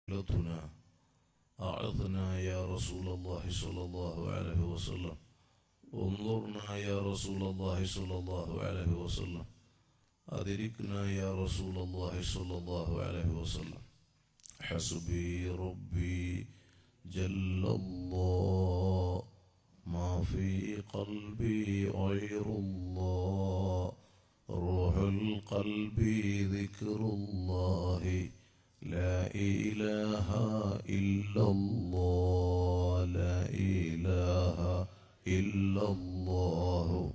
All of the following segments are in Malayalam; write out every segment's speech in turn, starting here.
ليلتنا أعظنا يا رسول الله صلى الله عليه وسلم انظرنا يا رسول الله صلى الله عليه وسلم أدركنا يا رسول الله صلى الله عليه وسلم حسبي ربي جل الله ما في قلبي غير الله روح القلب ذكر الله لا إله إلا الله لا إله إلا الله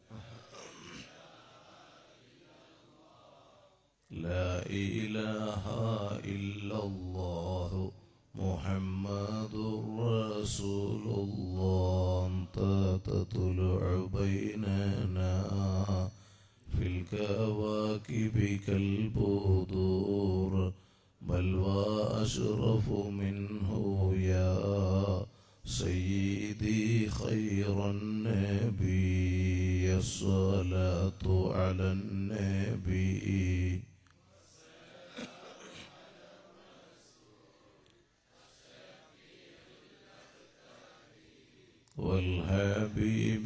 لا إله إلا الله محمد رسول الله أنت تطلع بيننا في الكواكب كالبدور بل وأشرف منه يا سيدي خير النبي الصلاة على النبي والحبيب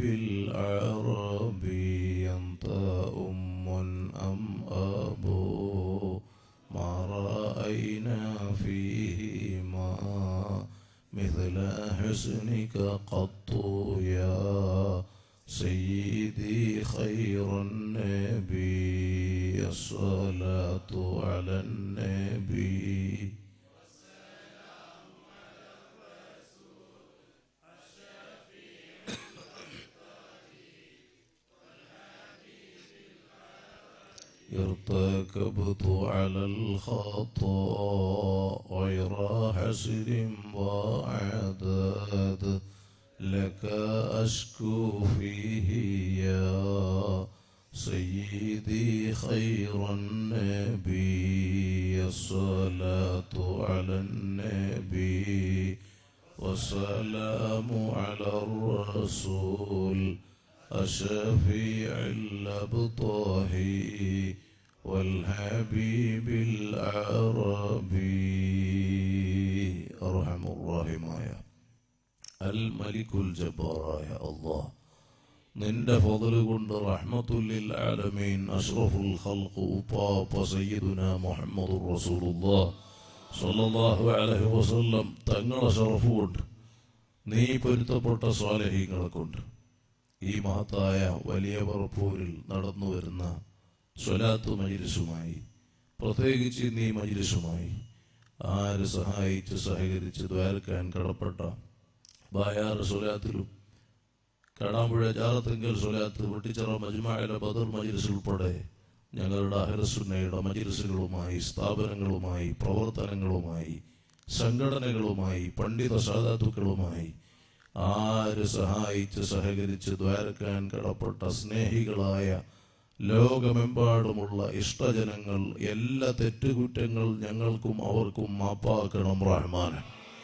العربي أنت أم أم أبو ما رأينا فيهما مثل حسنك قط يا سيدي خير النبي الصلاة على النبي ارتكبت على الخطا غير حسد وعداد لك أشكو فيه يا سيدي خير النبي الصلاة على النبي والسلام على الرسول الشفيع الأبطاهي والحبيب العربي أرحم الراحمايا الملك الجبار يا الله നിന്റെ ഫضل കൊണ്ട് റഹ്മത്തുല്ലിൽ ആലമീൻ അഷ്റഫുൽ ഖൽഖ് ഉപ്പാപ്പ സയ്യിദുന മുഹമ്മദ് റസൂലുള്ളാഹ് സ്വല്ലല്ലാഹു അലൈഹി വസല്ലം തങ്ങളെ ഷറഫ് കൊണ്ട് നീ പൊരുത്തപ്പെട്ട സ്വാലഹീങ്ങളെ കൊണ്ട് ഈ മഹത്തായ വലിയ പറപ്പൂരിൽ നടന്നു വരുന്ന സ്വലാത്ത് മജിലിസുമായി പ്രത്യേകിച്ച് നീ മജിലിസുമായി ആര് സഹായിച്ച് സഹകരിച്ച് ദ്വാരക്കാൻ കടപ്പെട്ട ബായാറ് സ്വലാത്തിലും കടാമ്പുഴ ജാറത്തെങ്കൽ സ്വലാത്ത് വെട്ടിച്ചിറ മജ്മായിലെ ബദർ മജിലിസ് ഉൾപ്പെടെ ഞങ്ങളുടെ അഹരസുന്നയുടെ മജിലിസുകളുമായി സ്ഥാപനങ്ങളുമായി പ്രവർത്തനങ്ങളുമായി സംഘടനകളുമായി പണ്ഡിത സാധാത്തുക്കളുമായി ആര് സഹായിച്ച് സഹകരിച്ച് ദ്വാരക്കാൻ കടപ്പെട്ട സ്നേഹികളായ ലോകമെമ്പാടുമുള്ള ഇഷ്ടജനങ്ങൾ എല്ലാ തെറ്റുകുറ്റങ്ങൾ ഞങ്ങൾക്കും അവർക്കും മാപ്പാക്കണം റഹ്മാൻ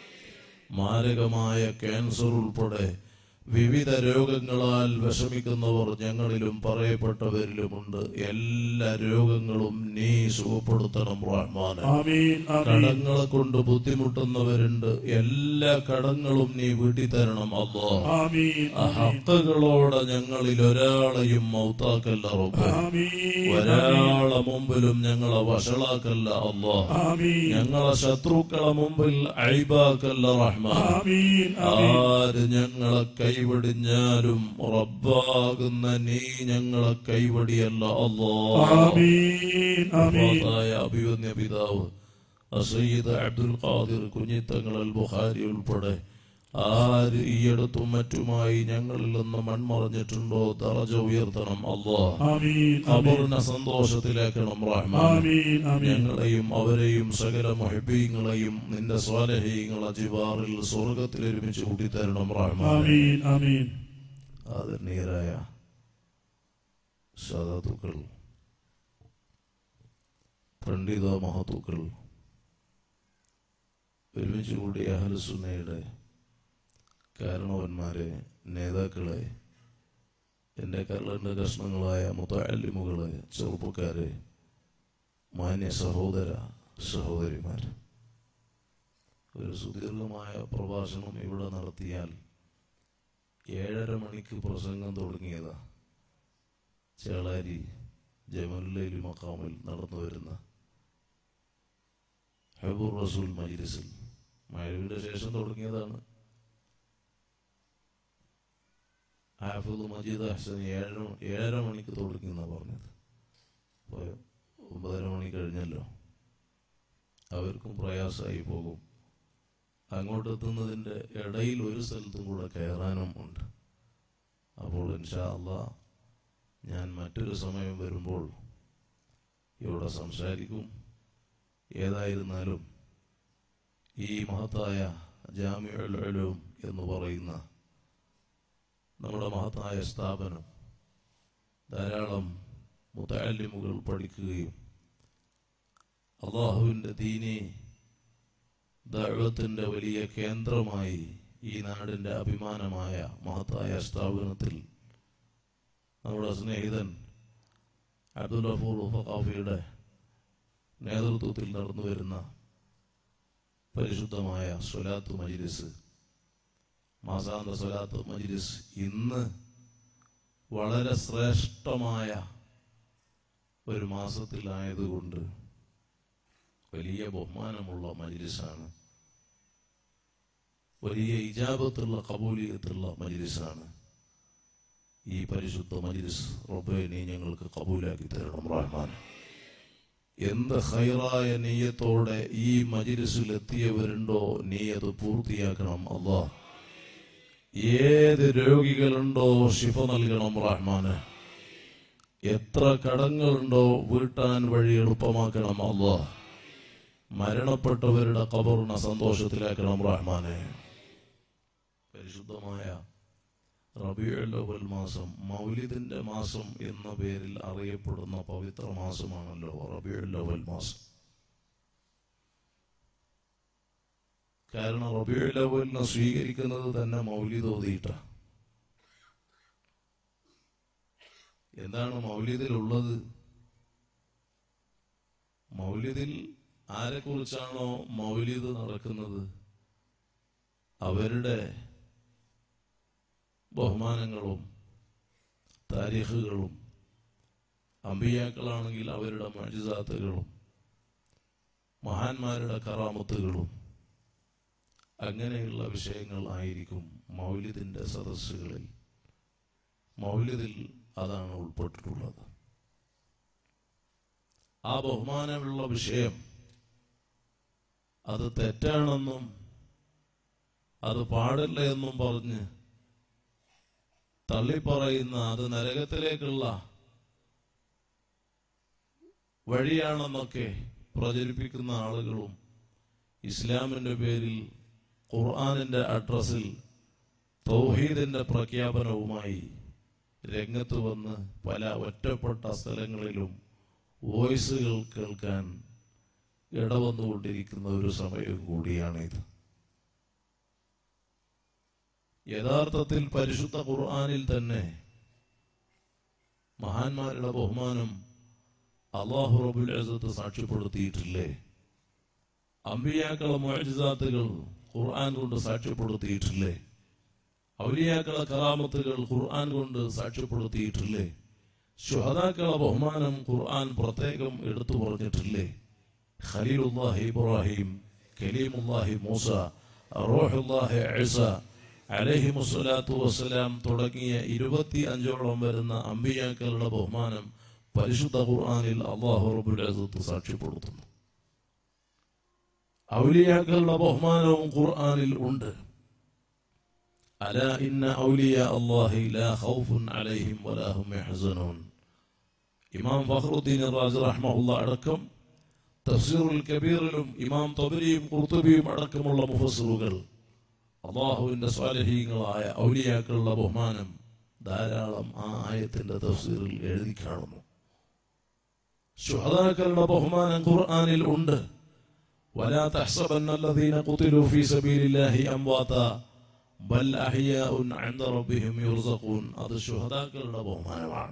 മാരകമായ ക്യാൻസർ ഉൾപ്പെടെ വിവിധ രോഗങ്ങളാൽ വിഷമിക്കുന്നവർ ഞങ്ങളിലും പറയപ്പെട്ടവരിലുമുണ്ട് എല്ലാ രോഗങ്ങളും നീ സുഖപ്പെടുത്തണം റഹ്മാൻ ആമീൻ ആമീൻ കടങ്ങളെ കൊണ്ട് ബുദ്ധിമുട്ടുന്നവരുണ്ട് എല്ലാ കടങ്ങളും നീ വീട്ടി തരണം അല്ലോ ആമീൻ ആ ഹക്കുകളോടെ ഞങ്ങളിൽ ഒരാളെയും മൗത്താക്കല്ല റബ്ബേ ആമീൻ ഒരാളെ മുമ്പിലും ഞങ്ങളെ വഷളാക്കല്ല അല്ലോ ആമീൻ ഞങ്ങളെ ശത്രുക്കളെ മുമ്പിൽ അഴിബാക്കല്ല റഹ്മാൻ ആമീൻ ആര് ഞങ്ങളെ കൈവടിഞ്ഞാലും റബ്ബാകുന്ന നീ ഞങ്ങളെ കൈവടിയല്ല അല്ലോ ആമീൻ ആമീൻ വഫാത്തായ അഭിവന്യ പിതാവ് അസയ്യിദ് അബ്ദുൽ ഖാദിർ കുഞ്ഞിത്തങ്ങൾ അൽ ബുഖാരി ഉൾപ്പെടെ ആര് ഈയടുത്തും മറ്റുമായി ഞങ്ങളിൽ നിന്ന് മൺമറഞ്ഞിട്ടുണ്ടോ ദറജ ഉയർത്തണം അല്ലോ ആമീൻ ഖബറിനെ സന്തോഷത്തിലാക്കണം റഹ്മാൻ ആമീൻ ആമീൻ ഞങ്ങളെയും അവരെയും സകല മൊഹബീങ്ങളെയും നിന്റെ സ്വാലഹീങ്ങളെ ജിവാറിൽ സ്വർഗത്തിൽ ഒരുമിച്ച് കൂട്ടിത്തരണം റഹ്മാൻ ആമീൻ ആമീൻ ആദരണീയരായ സാധാത്തുക്കൾ പണ്ഡിത മഹത്തുക്കൾ ഒരുമിച്ച് കൂടിയ അഹലസുന്നയുടെ കാരണവന്മാരെ നേതാക്കളെ എൻ്റെ കരളിൻ്റെ കഷ്ണങ്ങളായ മുത്തല്ലിമുകളെ ചെറുപ്പക്കാരെ മാന്യ സഹോദര സഹോദരിമാർ ഒരു സുദീർഘമായ പ്രഭാഷണം ഇവിടെ നടത്തിയാൽ ഏഴര മണിക്ക് പ്രസംഗം തുടങ്ങിയതാ ചേളാരി ജമലുലൈലി മക്കാമിൽ നടന്നു വരുന്ന ഹബൂർ റസൂൽ മജ്ലിസിൽ മഴവിന്റെ ശേഷം തുടങ്ങിയതാണ് ഹാഫിദ് മജീദ് ഹസൻ ഏഴര ഏഴര മണിക്ക് തുടങ്ങി എന്നാ പറഞ്ഞത് അപ്പോൾ ഒമ്പതര മണി കഴിഞ്ഞല്ലോ അവർക്കും പ്രയാസമായി പോകും അങ്ങോട്ട് എത്തുന്നതിൻ്റെ ഇടയിൽ ഒരു സ്ഥലത്തും കൂടെ കയറാനും ഉണ്ട് അപ്പോൾ ഇൻഷാ അള്ളാ ഞാൻ മറ്റൊരു സമയം വരുമ്പോൾ ഇവിടെ സംസാരിക്കും ഏതായിരുന്നാലും ഈ മഹത്തായ ജാമ്യുൽ ഉലൂം എന്ന് പറയുന്ന നമ്മുടെ മഹത്തായ സ്ഥാപനം ധാരാളം മുത്തല്ലിമുകൾ പഠിക്കുകയും അള്ളാഹുവിൻ്റെ ദീനി ദൈവത്തിൻ്റെ വലിയ കേന്ദ്രമായി ഈ നാടിൻ്റെ അഭിമാനമായ മഹത്തായ സ്ഥാപനത്തിൽ നമ്മുടെ സ്നേഹിതൻ അബ്ദുൽ ഗഫൂർ ഫഖാഫിയുടെ നേതൃത്വത്തിൽ നടന്നു വരുന്ന പരിശുദ്ധമായ സ്വലാത്ത് മജിലിസ് മാസാന്ത സ്വലാത്ത് മജിലിസ് ഇന്ന് വളരെ ശ്രേഷ്ഠമായ ഒരു മാസത്തിലായതുകൊണ്ട് വലിയ ബഹുമാനമുള്ള മജിലിസാണ് വലിയ ഇജാബത്തുള്ള കബൂലിയത്തുള്ള മജിലിസാണ് ഈ പരിശുദ്ധ മജിലിസ് റബ്ബെ നീ ഞങ്ങൾക്ക് കബൂലാക്കി തരണം റഹ്മാൻ എന്ത് ഹൈറായ നെയ്യത്തോടെ ഈ മജിലിസിൽ എത്തിയവരുണ്ടോ നീ അത് പൂർത്തിയാക്കണം അള്ളാ ഏത് രോഗികളുണ്ടോ ശിഫ നൽകണം റഹ്മാന് എത്ര കടങ്ങളുണ്ടോ വീട്ടാൻ വഴി എളുപ്പമാക്കണം അള്ളാ മരണപ്പെട്ടവരുടെ കബറിനെ സന്തോഷത്തിലാക്കണം റഹ്മാനെ പരിശുദ്ധമായ റബിയുൽ അവൽ മാസം മൗലിദിന്റെ മാസം എന്ന പേരിൽ അറിയപ്പെടുന്ന പവിത്ര മാസമാണല്ലോ റബിയുൽ അവൽ മാസം കാരണം റബിയുൽ അവലിനെ സ്വീകരിക്കുന്നത് തന്നെ മൗലിദ് ഓതിയിട്ട എന്താണ് മൗലിദിലുള്ളത് മൗലിദിൽ ആരെക്കുറിച്ചാണോ മൗലിദ് നടക്കുന്നത് അവരുടെ ബഹുമാനങ്ങളും താരീഖുകളും അമ്പിയാക്കളാണെങ്കിൽ അവരുടെ മജിസാത്തുകളും മഹാന്മാരുടെ കറാമത്തുകളും അങ്ങനെയുള്ള വിഷയങ്ങൾ ആയിരിക്കും മൗലിദിന്റെ സദസ്സുകളിൽ മൗലിദിൽ അതാണ് ഉൾപ്പെട്ടിട്ടുള്ളത് ആ ബഹുമാനമുള്ള വിഷയം അത് തെറ്റാണെന്നും അത് പാടില്ല എന്നും പറഞ്ഞ് തള്ളിപ്പറയുന്ന അത് നരകത്തിലേക്കുള്ള വഴിയാണെന്നൊക്കെ പ്രചരിപ്പിക്കുന്ന ആളുകളും ഇസ്ലാമിന്റെ പേരിൽ ഖുർആാനിന്റെ അഡ്രസ്സിൽ തൗഹീദിന്റെ പ്രഖ്യാപനവുമായി രംഗത്ത് വന്ന് പല ഒറ്റപ്പെട്ട സ്ഥലങ്ങളിലും വോയിസുകൾ കേൾക്കാൻ ഇടവന്നുകൊണ്ടിരിക്കുന്ന ഒരു സമയം കൂടിയാണിത് യഥാർത്ഥത്തിൽ പരിശുദ്ധ ഖുർആാനിൽ തന്നെ മഹാന്മാരുടെ ബഹുമാനം അള്ളാഹു റബുൽ അസത്ത് സാക്ഷ്യപ്പെടുത്തിയിട്ടില്ലേ അമ്പിയാക്കളെ മോജിസാത്തുകൾ ഖുർആൻ കൊണ്ട് സാക്ഷ്യപ്പെടുത്തിയിട്ടില്ലേ ഔലിയാക്കളെ കറാമത്തുകൾ ഖുർആൻ കൊണ്ട് സാക്ഷ്യപ്പെടുത്തിയിട്ടില്ലേ ശുഹദാക്കളെ ബഹുമാനം ഖുർആൻ പ്രത്യേകം എടുത്തു പറഞ്ഞിട്ടില്ലേ ഖലീലുല്ലാഹി ഇബ്രാഹിം കലീമുല്ലാഹി മൂസ റോഹുല്ലാഹി ഈസ അലഹി മുസ്വലാത്തു വസ്സലാം തുടങ്ങിയ ഇരുപത്തി അഞ്ചോളം വരുന്ന അമ്പിയാക്കളുടെ ബഹുമാനം പരിശുദ്ധ ഖുർആനിൽ അള്ളാഹു റബുൽ അസത്ത് സാക്ഷ്യപ്പെടുത്തുന്നു ഔലിയാക്കളുടെ ബഹുമാനവും ഖുർആനിൽ ഉണ്ട് അല ഇന്ന ഔലിയ അല്ലാഹി ലാ ഖൗഫുൻ അലൈഹിം വലാ ഹും യഹ്സനൂൻ ഇമാം ഫഖറുദ്ദീൻ റാസി റഹ്മഹുള്ള അടക്കം തഫ്സീറുൽ കബീറിലും ഇമാം തബരിയും ഖുർത്തുബിയും അടക്കമുള്ള മുഫസ്സിറുകൾ അള്ളാഹുവിന്റെ സ്വാലഹീങ്ങളായ ഔലിയാക്കളുടെ ബഹുമാനം ധാരാളം ആ ആയത്തിന്റെ തഫ്സീറിൽ എഴുതി കാണുന്നു ശുഹദാക്കളുടെ ബഹുമാനം ഖുർആനിൽ ഉണ്ട് ولا تحسبن الذين قتلوا في سبيل الله أمواتا بل أحياء عند ربهم يرزقون അത് ശുഹദാക്കളുടെ ബഹുമാനമാണ്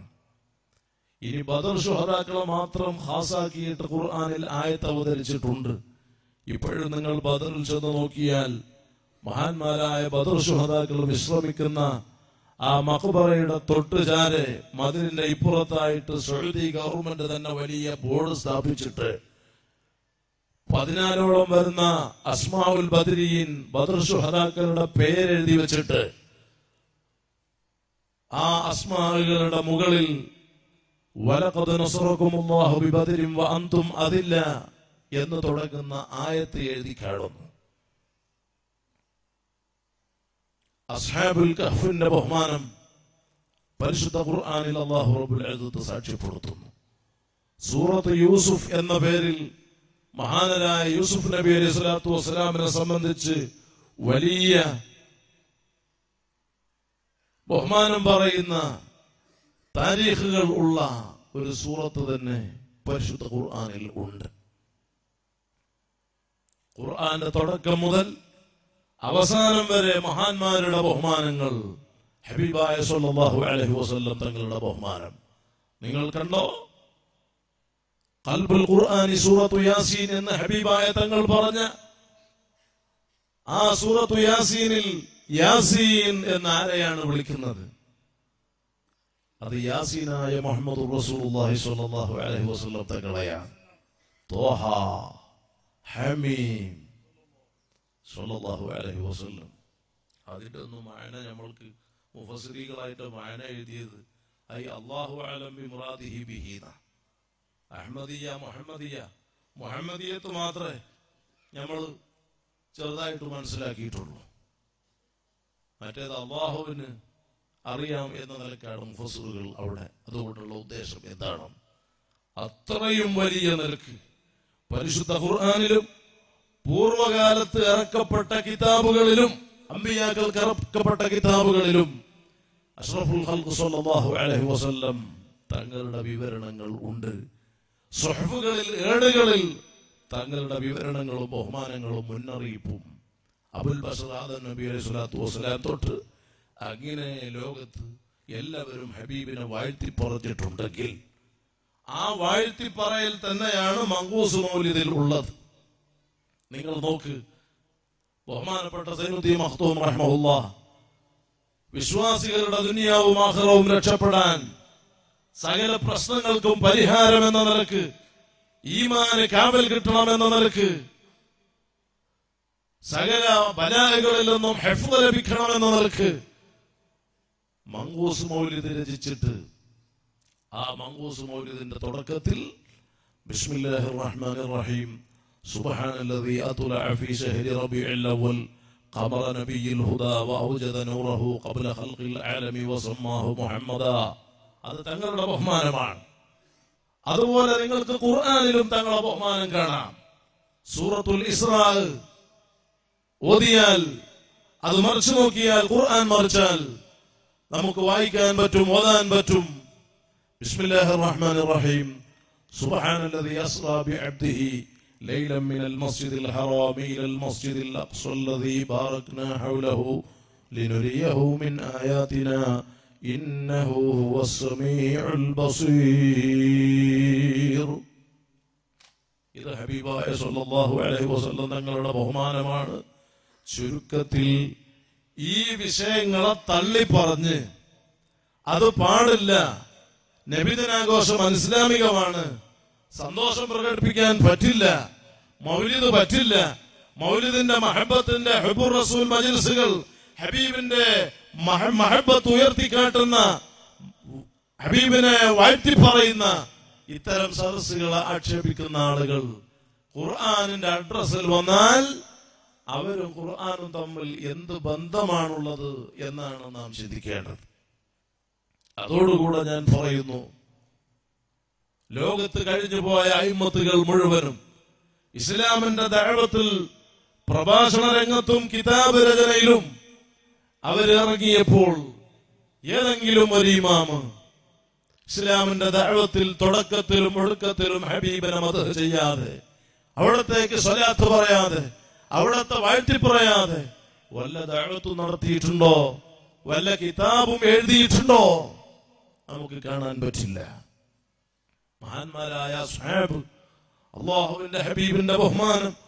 ഇനി ബദർ ശുഹദാക്കളെ മാത്രം ഖാസാക്കിയിട്ട് ഖുർആനിൽ ആയത്ത് അവതരിച്ചിട്ടുണ്ട് ഇപ്പോഴും നിങ്ങൾ ബദറിൽ ചെന്ന് നോക്കിയാൽ മഹാന്മാരായ ബദർ ശുഹതാക്കൾ വിശ്രമിക്കുന്ന ആ മഖബറയുടെ തൊട്ടുചാരെ മതിലിന്റെ ഇപ്പുറത്തായിട്ട് സൗദി ഗവൺമെന്റ് തന്നെ വലിയ ബോർഡ് സ്ഥാപിച്ചിട്ട് പതിനാലോളം വരുന്ന അസ്മാവുൽ ബദരീൻ ബദർ ശുഹതാക്കളുടെ പേരെഴുതി വെച്ചിട്ട് ആ അസ്മാകളുടെ മുകളിൽ വലഖദ് നസറക്കുമുല്ലാഹു ബിബദരിൻ വ അൻതും അതില്ല എന്ന് തുടങ്ങുന്ന ആയത്ത് എഴുതി കാണുന്നു അസ്ഹാബുൽ കഹ്ഫിന്റെ ബഹുമാനം പരിശുദ്ധ ഖുർആനിൽ അല്ലാഹു റബ്ബുൽ ഇസ്സത്ത് സാക്ഷ്യപ്പെടുത്തുന്നു സൂറത്ത് യൂസുഫ് എന്ന പേരിൽ മഹാനരായ യൂസുഫ് നബി അലൈഹി സ്വലാത്തു വസ്സലാമിനെ സംബന്ധിച്ച് വലിയ ബഹുമാനം പറയുന്ന താരീഖുകൾ ഉള്ള ഒരു സൂറത്ത് തന്നെ പരിശുദ്ധ ഖുർആനിൽ ഉണ്ട് ഖുർആന്റെ തുടക്കം മുതൽ അവസാനം വരെ മഹാന്മാരുടെ ബഹുമാനങ്ങൾ ഹബീബായ സല്ലല്ലാഹു അലൈഹി വസല്ലം തങ്ങളുടെ ബഹുമാനം നിങ്ങൾ കണ്ടോ ഖൽബുൽ ഖുർആനി സൂറത്തു യാസീൻ എന്ന് ഹബീബായ തങ്ങൾ പറഞ്ഞ ആ സൂറത്തു യാസീനിൽ യാസീൻ എന്ന് ആരെയാണ് വിളിക്കുന്നത് അത് യാസീനായ മുഹമ്മദ് റസൂലുള്ളാഹി സ്വല്ലല്ലാഹു അലൈഹി വസല്ലം തങ്ങളെയാണ് തോഹ ഹമീം സ്വല്ലല്ലാഹു അലൈഹി വസല്ലം അതിന്റെ ഒന്നും മായന നമ്മൾക്ക് മുഫസിറികളായിട്ട് മായന എഴുതിയത് ഐ അള്ളാഹു അലം ബി മുറാദിഹി ബിഹീന അഹമ്മദിയ മുഹമ്മദിയ മുഹമ്മദിയത്ത് മാത്രമേ നമ്മൾ ചെറുതായിട്ട് മനസ്സിലാക്കിയിട്ടുള്ളൂ മറ്റേത് അള്ളാഹുവിന് അറിയാം എന്ന നിലക്കാണ് മുഫസറുകൾ അവിടെ അതുകൊണ്ടുള്ള ഉദ്ദേശം എന്താണ് അത്രയും വലിയ നിലക്ക് പരിശുദ്ധ ഖുർആാനിലും പൂർവകാലത്ത് ഇറക്കപ്പെട്ട കിതാബുകളിലും അമ്പിയാക്കൾക്ക് ഇറക്കപ്പെട്ട കിതാബുകളിലും അഷ്റഫുൽ ഖൽഖ് സല്ലല്ലാഹു അലൈഹി വസല്ലം തങ്ങളുടെ വിവരണങ്ങൾ ഉണ്ട് സുഹഫുകളിൽ ഏടുകളിൽ തങ്ങളുടെ വിവരണങ്ങളും ബഹുമാനങ്ങളും മുന്നറിയിപ്പും അബുൽ ബഷർ ആദം നബി അലൈഹി സ്വലാത്തു വസ്സലാം തൊട്ട് അങ്ങനെ ലോകത്ത് എല്ലാവരും ഹബീബിനെ വാഴ്ത്തി പറഞ്ഞിട്ടുണ്ടെങ്കിൽ ആ വാഴ്ത്തി പറയൽ തന്നെയാണ് മങ്കൂസ് മൗലിദിൽ ഉള്ളത് നിങ്ങൾ നോക്ക് ബഹുമാനപ്പെട്ട സൈനുദ്ദീൻ മഖ്തൂം റഹ്മഹുല്ല വിശ്വാസികളുടെ ദുനിയാവും ആഹ്റവും രക്ഷപ്പെടാൻ സകല പ്രശ്നങ്ങൾക്കും പരിഹാരം എന്ന നിലക്ക് ഈമാന് കാവൽ കിട്ടണമെന്ന നിലക്ക് സകല ബലാഹകളിൽ നിന്നും ഹെഫ് ലഭിക്കണമെന്ന നിലക്ക് മങ്കൂസ് മൗലിദ് രചിച്ചിട്ട് ആ മങ്കൂസ് മൗലിദിന്റെ തുടക്കത്തിൽ ബിസ്മില്ലാഹിർ റഹ്മാനിർ റഹീം سبحان الذي أطلع في شهر ربيع الأول قمر نبي الهدى وأوجد نوره قبل خلق العالم وسماه محمدا അത് തങ്ങളുടെ ബഹുമാനമാണ് അതുപോലെ നിങ്ങൾക്ക് ഖുർആാനിലും തങ്ങളുടെ ബഹുമാനം കാണാം സൂറത്തുൽ ഇസ്രാ ഓതിയാൽ അത് മറിച്ചു നോക്കിയാൽ ഖുർആൻ മറിച്ചാൽ നമുക്ക് വായിക്കാൻ പറ്റും ഓതാൻ പറ്റും ബിസ്മില്ലാഹിർ റഹ്മാനിർ റഹീം സുബ്ഹാനല്ലദി അസ്റാ ബിഅബ്ദിഹി ليلا من المسجد الحرام إلى المسجد الأقصى الذي باركنا حوله لنريه من آياتنا إنه هو السميع البصير ഇത് ഹബീബായ സല്ലല്ലാഹു അലൈഹി വസല്ലം തങ്ങളുടെ ബഹുമാനമാണ് ചുരുക്കത്തിൽ ഈ വിഷയങ്ങളെ തള്ളി പറഞ്ഞ് അത് പാടില്ല നബിദിനാഘോഷം അനിസ്ലാമികമാണ് സന്തോഷം പ്രകടിപ്പിക്കാൻ പറ്റില്ല മൗലിദ് പറ്റില്ല മൗലിദിന്റെ മഹബത്തിന്റെ ഹബുർ റസൂൽ മജിൽസുകൾ ഹബീബിന്റെ മഹ- മഹബത്ത് ഉയർത്തിക്കാട്ടുന്ന ഹബീബിനെ വാഴ്ത്തി പറയുന്ന ഇത്തരം സദസ്സുകളെ ആക്ഷേപിക്കുന്ന ആളുകൾ ഖുർആാനിന്റെ അഡ്രസ്സിൽ വന്നാൽ അവരും ഖുർആാനും തമ്മിൽ എന്ത് ബന്ധമാണുള്ളത് എന്നാണ് നാം ചിന്തിക്കേണ്ടത് അതോടുകൂടെ ഞാൻ പറയുന്നു ലോകത്ത് കഴിഞ്ഞു പോയ അയിമത്തുകൾ മുഴുവനും ഇസ്ലാമിന്റെ ദഴവത്തിൽ പ്രഭാഷണ രംഗത്തും കിതാബ് രചനയിലും അവരിറങ്ങിയപ്പോൾ ഏതെങ്കിലും ഒരു ഇമാമ് ഇസ്ലാമിന്റെ ദഴവത്തിൽ തുടക്കത്തിലും ഒടുക്കത്തിലും ഹബീബിനെ മത ചെയ്യാതെ അവിടത്തേക്ക് സ്വലാത്ത് പറയാതെ അവിടത്തെ വാഴ്ത്തി പറയാതെ വല്ല ദഴവത്തും നടത്തിയിട്ടുണ്ടോ വല്ല കിതാബും എഴുതിയിട്ടുണ്ടോ നമുക്ക് കാണാൻ പറ്റില്ല മഹാന്മാരായ സാബ് അള്ളാഹുവിന്റെ ഹബീബിന്റെ ബഹുമാനം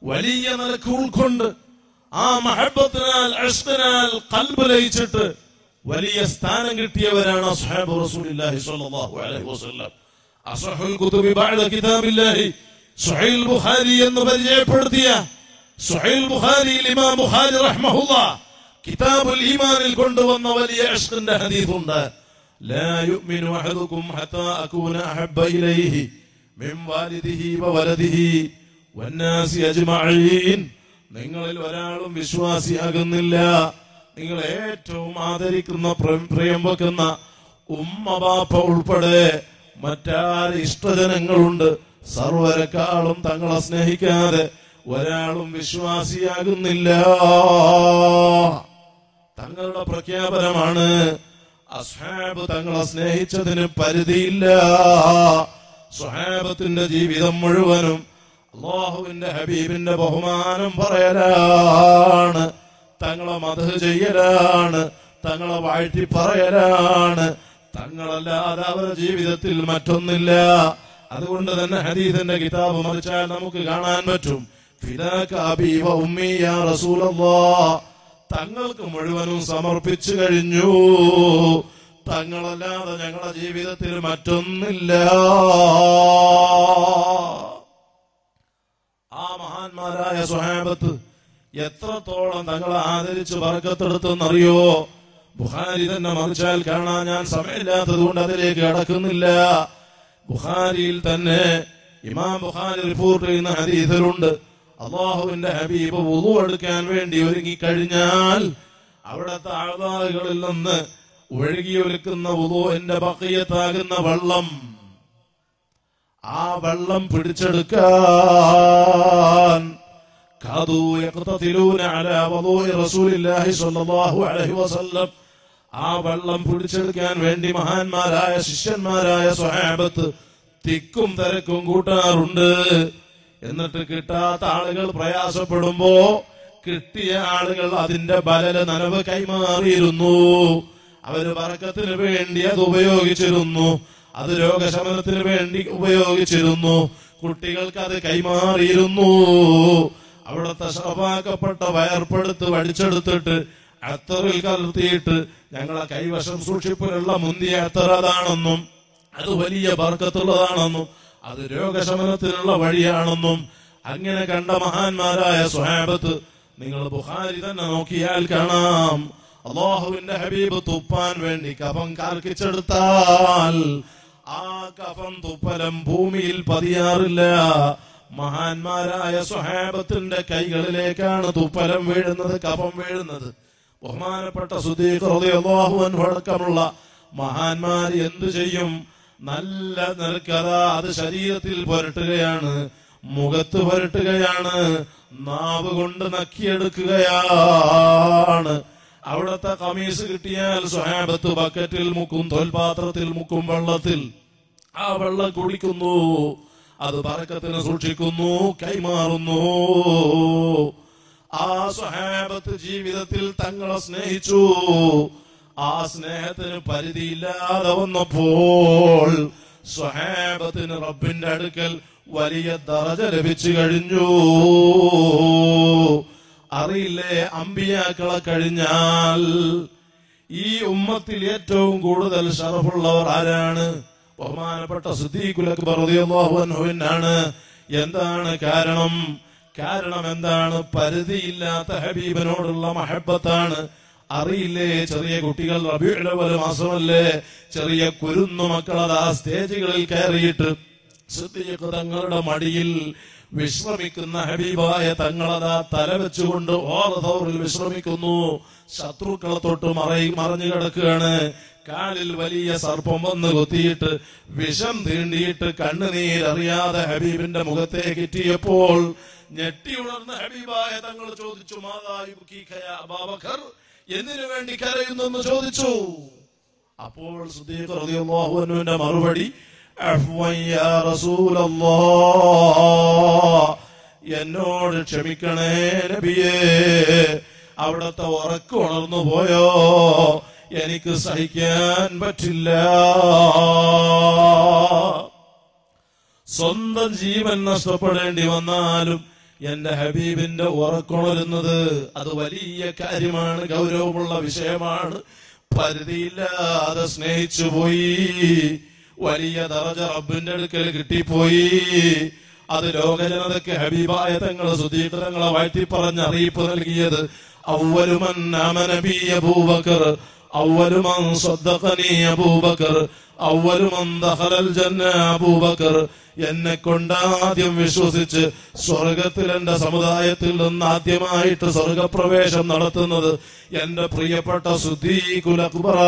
വലിയ നിലക്ക് ഉൾക്കൊണ്ട് ആ മഹബത്തിനാൽ അഷ്കനാൽ കൽബ് ലയിച്ചിട്ട് വലിയ സ്ഥാനം കിട്ടിയവരാണ് അസ്ഹാബ് റസൂലുള്ളാഹി സ്വല്ലല്ലാഹു അലൈഹി വസല്ലം അസ്ഹുൽ കുതുബി ബഅദ കിതാബില്ലാഹി സുഹൈൽ ബുഖാരി എന്ന് പരിചയപ്പെടുത്തിയ സുഹൈൽ ബുഖാരിയിൽ ഇമാം ബുഖാരി റഹ്മഹുല്ലാ കിതാബുൽ ഈമാനിൽ കൊണ്ടുവന്ന വലിയ ഇഷ്കിന്റെ ഹദീസുണ്ട് لا يؤمن أحدكم حتى أكون أحب إليه من والده وولده والناس أجمعين നിങ്ങളിൽ ഒരാളും വിശ്വാസിയാകുന്നില്ല നിങ്ങൾ ഏറ്റവും ആദരിക്കുന്ന പ്ര- പ്രിയം വെക്കുന്ന ഉമ്മ ബാപ്പ ഉൾപ്പെടെ മറ്റാര് ഇഷ്ടജനങ്ങളുണ്ട് സർവരെക്കാളും തങ്ങളെ സ്നേഹിക്കാതെ ഒരാളും വിശ്വാസിയാകുന്നില്ല തങ്ങളുടെ പ്രഖ്യാപനമാണ് അസ്ഹാബ് തങ്ങളെ സ്നേഹിച്ചതിന് പരിധിയില്ല സുഹാബത്തിന്റെ ജീവിതം മുഴുവനും അള്ളാഹുവിന്റെ ഹബീബിന്റെ ബഹുമാനം പറയലാണ് തങ്ങളെ മധു ചെയ്യലാണ് തങ്ങളെ വാഴ്ത്തി പറയലാണ് തങ്ങളല്ലാതെ അവരുടെ ജീവിതത്തിൽ മറ്റൊന്നില്ല അതുകൊണ്ട് തന്നെ ഹദീസിന്റെ കിതാബ് മറിച്ചാൽ നമുക്ക് കാണാൻ പറ്റും ഫിദാക അബീ വ ഉമ്മി യാ റസൂലല്ലാഹ് തങ്ങൾക്ക് മുഴുവനും സമർപ്പിച്ചു കഴിഞ്ഞു തങ്ങളല്ലാതെ ഞങ്ങളുടെ ജീവിതത്തിൽ മറ്റൊന്നില്ല ആ മഹാന്മാരായ സ്വഹാബത്ത് എത്രത്തോളം തങ്ങളെ ആദരിച്ച് പറക്കത്തെടുത്തെന്നറിയോ ബുഹാരി തന്നെ മറിച്ചാൽ കാണാൻ ഞാൻ സമയമില്ലാത്തത് കൊണ്ട് അതിലേക്ക് കടക്കുന്നില്ല ബുഹാരിയിൽ തന്നെ ഇമാം ബുഹാരി റിപ്പോർട്ട് ചെയ്യുന്ന ഹദീസിലുണ്ട് അള്ളാഹുവിന്റെ ഹബീബ് വുളു എടുക്കാൻ വേണ്ടി ഒരുങ്ങിക്കഴിഞ്ഞാൽ അവിടത്തെ ആൾതാറുകളിൽ നിന്ന് ഒഴുകിയൊരുക്കുന്ന വുളുവിന്റെ ബക്കയത്താകുന്ന വെള്ളം ആ വെള്ളം പിടിച്ചെടുക്കാൻ കാതു യഖ്തതിലൂന അലാ വദൂഇ റസൂലില്ലാഹി സ്വല്ലല്ലാഹു അലൈഹി വസല്ലം ആ വെള്ളം പിടിച്ചെടുക്കാൻ വേണ്ടി മഹാന്മാരായ ശിഷ്യന്മാരായ സ്വഹാബത്ത് തിക്കും തിരക്കും കൂട്ടാറുണ്ട് എന്നിട്ട് കിട്ടാത്ത ആളുകൾ പ്രയാസപ്പെടുമ്പോ കിട്ടിയ ആളുകൾ അതിന്റെ ബലല് നനവ് കൈമാറിയിരുന്നു അവര് പറക്കത്തിന് വേണ്ടി അത് ഉപയോഗിച്ചിരുന്നു അത് രോഗശമനത്തിന് വേണ്ടി ഉപയോഗിച്ചിരുന്നു കുട്ടികൾക്ക് അത് കൈമാറിയിരുന്നു അവിടുത്തെ ശവമാക്കപ്പെട്ട വയർപ്പെടുത്ത് വടിച്ചെടുത്തിട്ട് അത്തറിൽ കലർത്തിയിട്ട് ഞങ്ങളെ കൈവശം സൂക്ഷിപ്പിലുള്ള മുന്തിയ അത്തർ അതാണെന്നും അത് വലിയ ബർക്കത്തുള്ളതാണെന്നും അത് രോഗശമനത്തിനുള്ള വഴിയാണെന്നും അങ്ങനെ കണ്ട മഹാന്മാരായ സ്വഹാബത്ത് നിങ്ങൾ ബുഹാരി തന്നെ നോക്കിയാൽ കാണാം അള്ളാഹുവിന്റെ ഹബീബ് തുപ്പാൻ വേണ്ടി കഫം കാർക്കിച്ചെടുത്താൽ ആ കഫം തുപ്പലം ഭൂമിയിൽ പതിയാറില്ല മഹാന്മാരായ സ്വഹാബത്തിന്റെ കൈകളിലേക്കാണ് തുപ്പലം വീഴുന്നത് കഫം വീഴുന്നത് ബഹുമാനപ്പെട്ട സുദീഖ് റളിയല്ലാഹു അൻഹു അടക്കമുള്ള മഹാന്മാർ എന്തു ചെയ്യും നല്ല നിൽക്കഥ അത് ശരീരത്തിൽ പുരട്ടുകയാണ് മുഖത്ത് പുരട്ടുകയാണ് നാവ് കൊണ്ട് നക്കിയെടുക്കുകയാണ് അവിടത്തെ കമീസ് കിട്ടിയാൽ സ്വഹാബത്ത് ബക്കറ്റിൽ മുക്കും തോൽപാത്രത്തിൽ മുക്കും വെള്ളത്തിൽ ആ വെള്ളം കുടിക്കുന്നു അത് പറക്കത്തിന് സൂക്ഷിക്കുന്നു കൈമാറുന്നു ആ സ്വഹാബത്ത് ജീവിതത്തിൽ തങ്ങളെ സ്നേഹിച്ചു ആ സ്നേഹത്തിന് പരിധിയില്ലാതെ വന്നപ്പോൾ സ്വഹാബത്തിന് റബ്ബിന്റെ അടുക്കൽ വലിയ ദറജ ലഭിച്ചു കഴിഞ്ഞു അറിയില്ലേ അമ്പിയാക്കളെ കഴിഞ്ഞാൽ ഈ ഉമ്മത്തിൽ ഏറ്റവും കൂടുതൽ ഷറഫുള്ളവർ ആരാണ് ബഹുമാനപ്പെട്ട സുദ്ദീഖുൽ അക്ബർ റളിയല്ലാഹു അൻഹുവിനാണ് എന്താണ് കാരണം കാരണം എന്താണ് പരിധിയില്ലാത്ത ഹബീബിനോടുള്ള മഹബത്താണ് അറിയില്ലേ ചെറിയ കുട്ടികൾ റബീഉൽ അവ്വൽ മാസമല്ലേ ചെറിയ കുരുന്നു മക്കളത് ആ സ്റ്റേജുകളിൽ കയറിയിട്ട് സിദ്ദീഖ് തങ്ങളുടെ മടിയിൽ വിശ്രമിക്കുന്ന ഹബീബായ തങ്ങളതാ തല വെച്ചുകൊണ്ട് ഓറതോറിൽ വിശ്രമിക്കുന്നു ശത്രുക്കളെ തൊട്ട് മറയി മറഞ്ഞു കിടക്കുകയാണ് കാലിൽ വലിയ സർപ്പം വന്ന് കൊത്തിയിട്ട് വിഷം തീണ്ടിയിട്ട് കണ്ണുനീരറിയാതെ ഹബീബിന്റെ മുഖത്തേക്ക് എത്തിയപ്പോൾ ഞെട്ടി ഉണർന്ന ഹബീബായ തങ്ങൾ ചോദിച്ചു മാതാബുഖർ എന്തിനു വേണ്ടി കരയുന്നെന്ന് ചോദിച്ചു അപ്പോൾ സുദ്ദീഖ് റളിയല്ലാഹു അൻഹുവിന്റെ മറുപടി അഫ്വൻ യാ റസൂലല്ലാഹ് എന്നോട് ക്ഷമിക്കണേ നബിയേ അവിടത്തെ ഉറക്കം ഉണർന്നു പോയോ എനിക്ക് സഹിക്കാൻ പറ്റില്ല സ്വന്തം ജീവൻ നഷ്ടപ്പെടേണ്ടി വന്നാലും എന്റെ ഹബീബിന്റെ ഉറക്കുണരുന്നത് അത് വലിയ കാര്യമാണ് ഗൗരവമുള്ള വിഷയമാണ് പരിധിയില്ലാതെ സ്നേഹിച്ചു പോയി വലിയ ദറജ റബ്ബിന്റെ അടുക്കൽ കിട്ടിപ്പോയി അത് ലോകജനതയ്ക്ക് ഹബീബായ തങ്ങളെ സുദീകരങ്ങളെ വാഴ്ത്തി പറഞ്ഞ് അറിയിപ്പ് നൽകിയത് അവലുമൻ അമനബി അബൂബക്കർ അവലുമൻ സ്വദ്ദഖനി അബൂബക്കർ അവലുമൻ ദഖലൽ ജന്ന അബൂബക്കർ എന്നെ കൊണ്ട് ആദ്യം വിശ്വസിച്ച് സ്വർഗത്തിൽ എന്റെ സമുദായത്തിൽ നിന്ന് ആദ്യമായിട്ട് സ്വർഗപ്രവേശം നടത്തുന്നത് എന്റെ പ്രിയപ്പെട്ട സുദ്ദീഖുൽ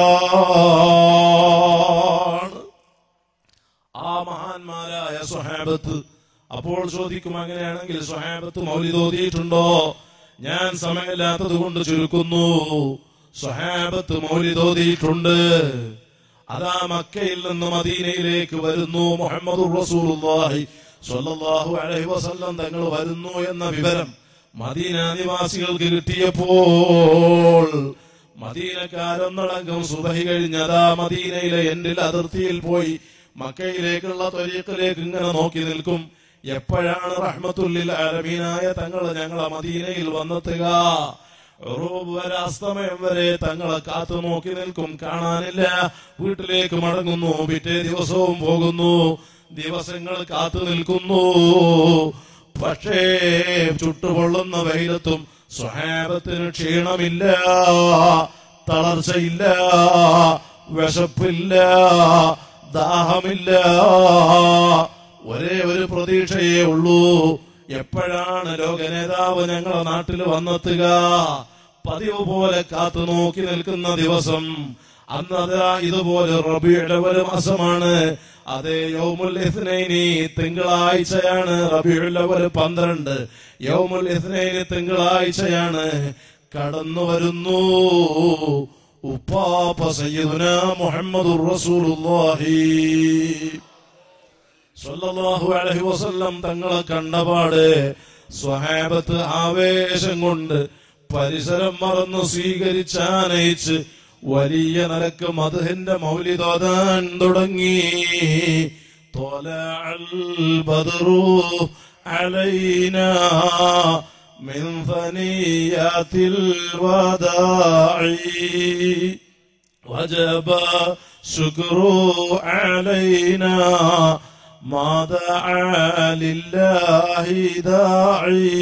അക്ബറാണ് ആ മഹാന്മാരായ സ്വഹാബത്ത് അപ്പോൾ ചോദിക്കും അങ്ങനെയാണെങ്കിൽ സ്വഹാബത്ത് മൗലിദ് ഓതിയിട്ടുണ്ടോ ഞാൻ സമയമില്ലാത്തത് കൊണ്ട് ചുരുക്കുന്നു സ്വഹാബത്ത് മൗലിദ് ഓതിയിട്ടുണ്ട് അതാ മക്കയിൽ നിന്ന് മദീനയിലേക്ക് വരുന്നു മുഹമ്മദ് റസൂലുള്ളാഹി സ്വല്ലല്ലാഹു അലൈഹി വസല്ലം തങ്ങൾ വരുന്നു എന്ന വിവരം മദീന നിവാസികൾക്ക് കിട്ടിയപ്പോൾ മദീനക്കാരൊന്നടങ്കം സുബഹി കഴിഞ്ഞതാ മദീനയിലെ എൻഡിൽ അതിർത്തിയിൽ പോയി മക്കയിലേക്കുള്ള ത്വരീഖിലേക്ക് ഇങ്ങനെ നോക്കി നിൽക്കും എപ്പോഴാണ് റഹ്മത്തുല്ലിൽ ആലമീനായ തങ്ങൾ ഞങ്ങളെ മദീനയിൽ വന്നെത്തുക ഉറൂബ് വരെ അസ്തമയം വരെ തങ്ങളെ കാത്തു നോക്കി നിൽക്കും കാണാനില്ല വീട്ടിലേക്ക് മടങ്ങുന്നു പിറ്റേ ദിവസവും പോകുന്നു ദിവസങ്ങൾ കാത്തു നിൽക്കുന്നു പക്ഷേ ചുട്ടുപൊള്ളുന്ന വെയിലത്തും സ്വഹാബത്തിന് ക്ഷീണമില്ല തളർച്ചയില്ല വിശപ്പില്ല ദാഹമില്ല ഒരേ ഒരു പ്രതീക്ഷയേ ഉള്ളൂ എപ്പോഴാണ് ലോക നേതാവ് ഞങ്ങളെ നാട്ടിൽ വന്നെത്തുക പതിവ് പോലെ കാത്തു നോക്കി നിൽക്കുന്ന ദിവസം അന്ന് അതാ ഇതുപോലെ റബിയുടെ ഒരു മാസമാണ് അതേ യൗമുൽ ഇസ്നൈനി തിങ്കളാഴ്ചയാണ് റബിയുടെ ഒരു പന്ത്രണ്ട് യൗമുൽ ഇസ്നൈനി തിങ്കളാഴ്ചയാണ് കടന്നു വരുന്നു ഉപ്പാപ്പ സയ്യിദുന മുഹമ്മദുർ റസൂലുള്ളാഹി സല്ലല്ലാഹു അലൈഹി വസല്ലം തങ്ങളെ കണ്ടപാട് സ്വഹാബത്ത് ആവേശം കൊണ്ട് പരിസരം മറന്നു സ്വീകരിച്ചാനയിച്ച് വലിയ നിലക്ക് മധുഹിന്റെ മൗലിതോതാൻ തുടങ്ങി طلع البدر علينا من ثنيات الوداع وجب شكر علينا ما دعا لله داعي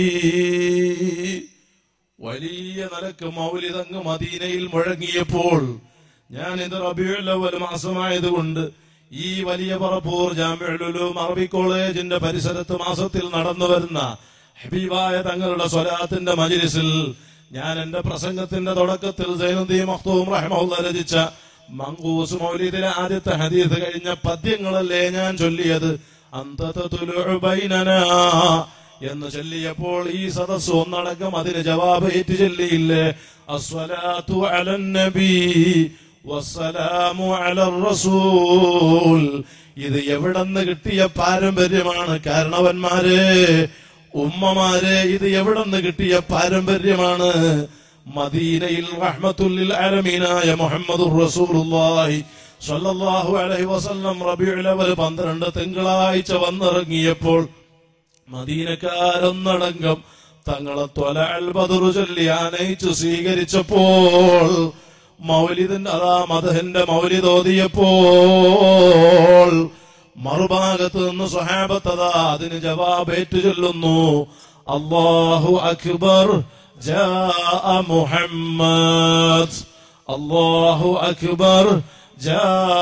വലിയ നിലക്ക് മൗലിതങ്ങ് മദീനയിൽ മുഴങ്ങിയപ്പോൾ ഞാൻ ഇത് റബിയുൽ അവൽ മാസമായതുകൊണ്ട് ഈ വലിയ പറപ്പൂർ ജാമ്യുലും അറബി കോളേജിന്റെ പരിസരത്ത് മാസത്തിൽ നടന്നു വരുന്ന ഹബീബായ തങ്ങളുടെ സ്വലാത്തിന്റെ മജിലിസിൽ ഞാൻ എന്റെ പ്രസംഗത്തിന്റെ തുടക്കത്തിൽ സൈനുദ്ദീൻ മഖ്തൂം റഹ്മഹുല്ല രചിച്ച മങ്കൂസ് മൗലിദിലെ ആദ്യത്തെ ഹദീസ് കഴിഞ്ഞ പദ്യങ്ങളല്ലേ ഞാൻ ചൊല്ലിയത് അന്തതുലു ബൈനനാ എന്ന് ചൊല്ലിയപ്പോൾ ഈ സദസ് ഒന്നടക്കം അതിന് ജവാബ് ഏറ്റു ചൊല്ലിയില്ലേ അസ്വലാത്തു അലൻ നബി വസ്സലാമു അലർ റസൂൽ ഇത് എവിടെന്ന് കിട്ടിയ പാരമ്പര്യമാണ് കാരണവന്മാരെ ഉമ്മമാരെ ഇത് എവിടെന്ന് കിട്ടിയ പാരമ്പര്യമാണ് മദീനയിൽ റഹ്മത്തുല്ലിൽ അലമീനായ മുഹമ്മദ് റസൂലുള്ളാഹി സ്വല്ലല്ലാഹു അലൈഹി വസല്ലം റബീഉൽ അവൽ 12 തിങ്കളാഴ്ച വന്നിറങ്ങിയപ്പോൾ മദീനക്കാരൊന്നടങ്കം തങ്ങളെ ത്വല അൽ ബദറു ചൊല്ലി ആനയിച്ചു സ്വീകരിച്ചപ്പോൾ മൗലിദിന്റെ അതാ മദഹിന്റെ മൗലിദ് ഓതിയപ്പോൾ മറുഭാഗത്ത് നിന്ന് സ്വഹാബത്തതാ അതിന് ജവാബ് ഏറ്റു ചൊല്ലുന്നു അള്ളാഹു അക്ബർ ജാ മുഹമ്മദ് അള്ളാഹു അക്ബർ ജാ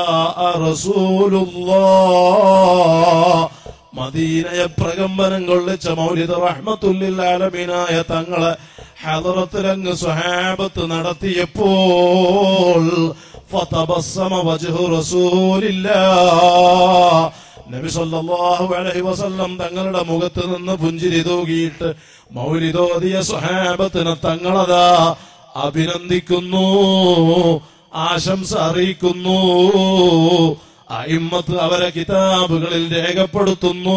റസൂലുള്ളാഹ് മദീനയെ പ്രകമ്പനം കൊള്ളിച്ച മൗലിദ് റഹ്മത്തുല്ലിൽ ആലമീനായ തങ്ങളെ ഹദറത്തിലങ്ങ് സ്വഹാബത്ത് നടത്തിയപ്പോൾ ഫതബസ്സമ വജ്ഹു റസൂലില്ലാ നബി സല്ലല്ലാഹു അലൈഹി വസല്ലം തങ്ങളുടെ മുഖത്ത് നിന്ന് പുഞ്ചിരി തൂകിയിട്ട് മൗലിദോദിയ സ്വഹാബത്തിനെ തങ്ങളതാ അഭിനന്ദിക്കുന്നു ആശംസ അറിയിക്കുന്നു അയിമ്മത്ത് അവരെ കിതാബുകളിൽ രേഖപ്പെടുത്തുന്നു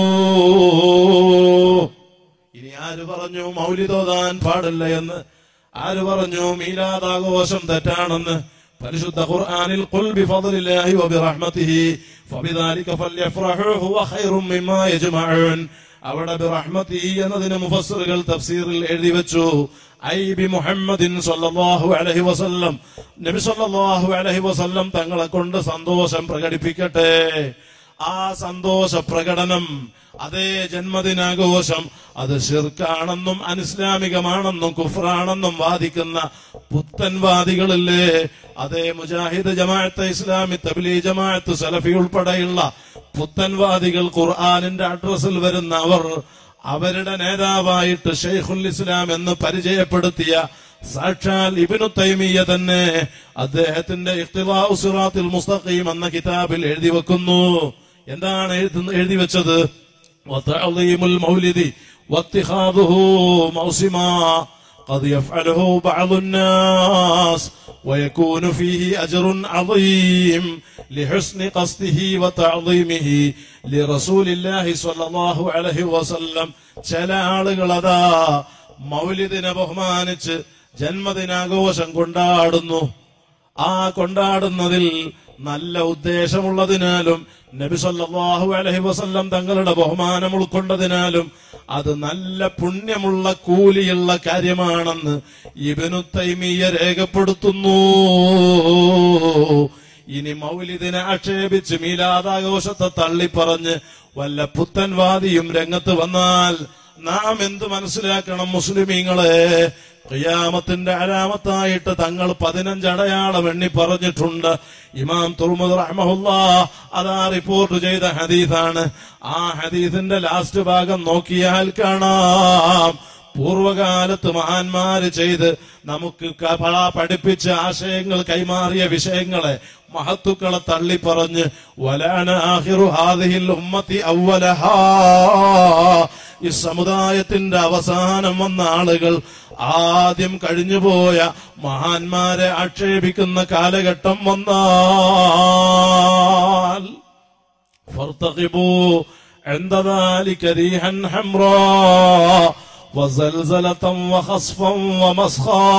ഇനി ആര് പറഞ്ഞു മൗലിതോതാൻ പാടില്ല എന്ന് ആര് പറഞ്ഞു മീലാദാഘോഷം തെറ്റാണെന്ന് പരിശുദ്ധ ഖുർആനിൽ ഖുൽ ബിഫദ്ലില്ലാഹി വബിറഹ്മതിഹി ഫബിദാലിക ഫല്യഫ്റഹു ഹുവ ഖൈറും മിമ്മാ യജ്മഊൻ അവിടെ ബിറഹ്മതി എന്നതിന് മുഫസ്സിറുകൾ തഫ്സീറിൽ എഴുതി വെച്ചു ഐ ബി മുഹമ്മദിൻ സല്ലല്ലാഹു അലൈഹി വസല്ലം നബി സല്ലല്ലാഹു അലൈഹി വസല്ലം തങ്ങളെ കൊണ്ട് സന്തോഷം പ്രകടിപ്പിക്കട്ടെ ആ സന്തോഷ പ്രകടനം അതേ ജന്മദിനാഘോഷം അത് ഷിർക്കാണെന്നും അനിസ്ലാമികമാണെന്നും കുഫ്രാണെന്നും വാദിക്കുന്ന പുത്തൻവാദികളില്ലേ അതേ മുജാഹിദ് ജമാഅത്ത് ഇസ്ലാമി തബ്ലീ ജമാഅത്ത് സലഫി ഉൾപ്പെടെയുള്ള പുത്തൻവാദികൾ ഖുർആാനിന്റെ അഡ്രസ്സിൽ വരുന്ന അവർ അവരുടെ നേതാവായിട്ട് ഷെയ്ഖുൽ ഇസ്ലാം എന്ന് പരിചയപ്പെടുത്തിയ സാക്ഷാൽ ഇബ്നു തൈമിയ തന്നെ അദ്ദേഹത്തിന്റെ ഇഖ്തിലാഉ സിറാത്തുൽ മുസ്തഖീം എന്ന കിതാബിൽ എഴുതി വെക്കുന്നു എന്താണ് എഴുതുന്ന എഴുതി വെച്ചത് وتعظيم المولد واتخاذه موسما قد يفعله بعض الناس ويكون فيه أجر عظيم لحسن قصده وتعظيمه لرسول الله صلى الله عليه وسلم ചില ആളുകൾ അതാ മൗലിദിനെ ബഹുമാനിച്ച് ജന്മദിനാഘോഷം കൊണ്ടാടുന്നു ആ കൊണ്ടാടുന്നതിൽ നല്ല ഉദ്ദേശമുള്ളതിനാലും നബി സല്ലല്ലാഹു അലൈഹി വസല്ലം തങ്ങളുടെ ബഹുമാനം ഉൾക്കൊണ്ടതിനാലും അത് നല്ല പുണ്യമുള്ള കൂലിയുള്ള കാര്യമാണെന്ന് ഇബ്നു തൈമിയ രേഖപ്പെടുത്തുന്നു ഇനി മൗലിദിനെ ആക്ഷേപിച്ച് മീലാദാഘോഷത്തെ തള്ളിപ്പറഞ്ഞ് വല്ല പുത്തൻവാദിയും രംഗത്ത് വന്നാൽ നാം എന്ത് മനസ്സിലാക്കണം മുസ്ലിമീങ്ങളെ ഖിയാമത്തിന്റെ അലാമത്തായിട്ട് തങ്ങൾ പതിനഞ്ച് അടയാളം എണ്ണി പറഞ്ഞിട്ടുണ്ട് ഇമാം തുർമുദ് റഹ്മഹുല്ല അതാ റിപ്പോർട്ട് ചെയ്ത ഹദീസാണ് ആ ഹദീസിന്റെ ലാസ്റ്റ് ഭാഗം നോക്കിയാൽ കാണാം പൂർവകാലത്ത് മഹാന്മാര് ചെയ്ത് നമുക്ക് ക- പ- പഠിപ്പിച്ച ആശയങ്ങൾ കൈമാറിയ വിഷയങ്ങളെ മഹത്തുക്കളെ തള്ളിപ്പറഞ്ഞ് വലാന ആഹിറു ഹാദിഹിൽ ഉമ്മത്തി അവലഹാ ഈ സമുദായത്തിന്റെ അവസാനം വന്ന ആളുകൾ ആദ്യം കഴിഞ്ഞുപോയ മഹാന്മാരെ ആക്ഷേപിക്കുന്ന കാലഘട്ടം വന്നാൽ فارتقبوا عند ذلك ريحا حمراء وزلزلة وخصفا ومسخا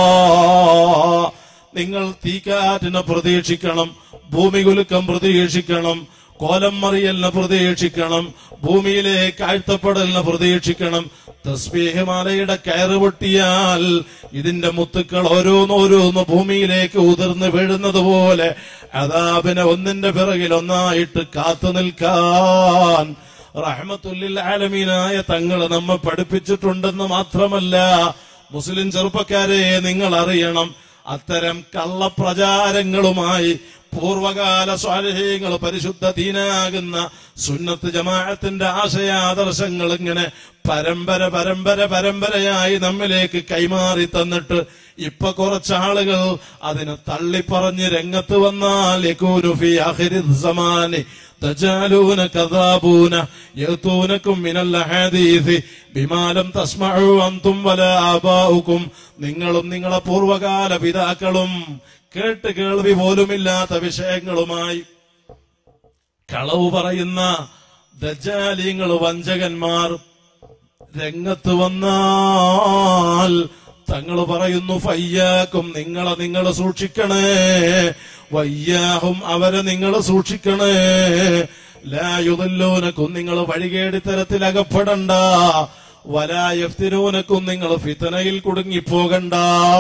നിങ്ങൾ തീക്കാറ്റിനെ പ്രതീക്ഷിക്കണം ഭൂമി കുലുക്കം പ്രതീക്ഷിക്കണം കോലം മറിയലിനെ പ്രതീക്ഷിക്കണം ഭൂമിയിലേക്ക് ആഴ്ത്തപ്പെടലിനെ പ്രതീക്ഷിക്കണം തസ്ബീഹ് മാലയുടെ കയറ് പൊട്ടിയാൽ ഇതിന്റെ മുത്തുക്കൾ ഓരോന്നോരോന്ന് ഭൂമിയിലേക്ക് ഉതിർന്ന് വീഴുന്നത് പോലെ അതാപിനെ ഒന്നിന്റെ പിറകിൽ ഒന്നായിട്ട് കാത്തു നിൽക്കാൻ റഹ്മത്തുല്ലിൽ ആലമീനായ തങ്ങൾ നമ്മെ പഠിപ്പിച്ചിട്ടുണ്ടെന്ന് മാത്രമല്ല മുസ്ലിം ചെറുപ്പക്കാരെ നിങ്ങൾ അറിയണം അത്തരം കള്ളപ്രചാരങ്ങളുമായി പൂർവകാല സ്വാരഹ്യങ്ങൾ പരിശുദ്ധ ദീനാകുന്ന സുന്നത്ത് ജമാഅത്തിന്റെ ആശയാദർശങ്ങൾ ഇങ്ങനെ പരമ്പര പരമ്പര പരമ്പരയായി നമ്മിലേക്ക് കൈമാറി തന്നിട്ട് ഇപ്പൊ കുറച്ചാളുകൾ അതിനെ തള്ളിപ്പറഞ്ഞ് രംഗത്ത് വന്നാൽ യകൂനു ഫീ ആഖിരിസ് സമാനി تجعلون كذابون يأتونكم من الحديث بما لم تسمعوا أنتم ولا آباؤكم നിങ്ങളും നിങ്ങളെ പൂർവകാല പിതാക്കളും കേട്ട് കേൾവി പോലുമില്ലാത്ത വിഷയങ്ങളുമായി കളവ് പറയുന്ന ദജാലിങ്ങൾ വഞ്ചകന്മാർ രംഗത്ത് വന്നാൽ തങ്ങൾ പറയുന്നു ഫയ്യാക്കും നിങ്ങളെ നിങ്ങൾ സൂക്ഷിക്കണേ വയ്യാഹും അവരെ നിങ്ങൾ സൂക്ഷിക്കണേ ലായുതല്ലോനക്കും നിങ്ങൾ വഴികേടി തരത്തിൽ അകപ്പെടണ്ട വലായഫ്തിനൂനക്കും നിങ്ങൾ ഫിത്തനയിൽ കുടുങ്ങിപ്പോകണ്ട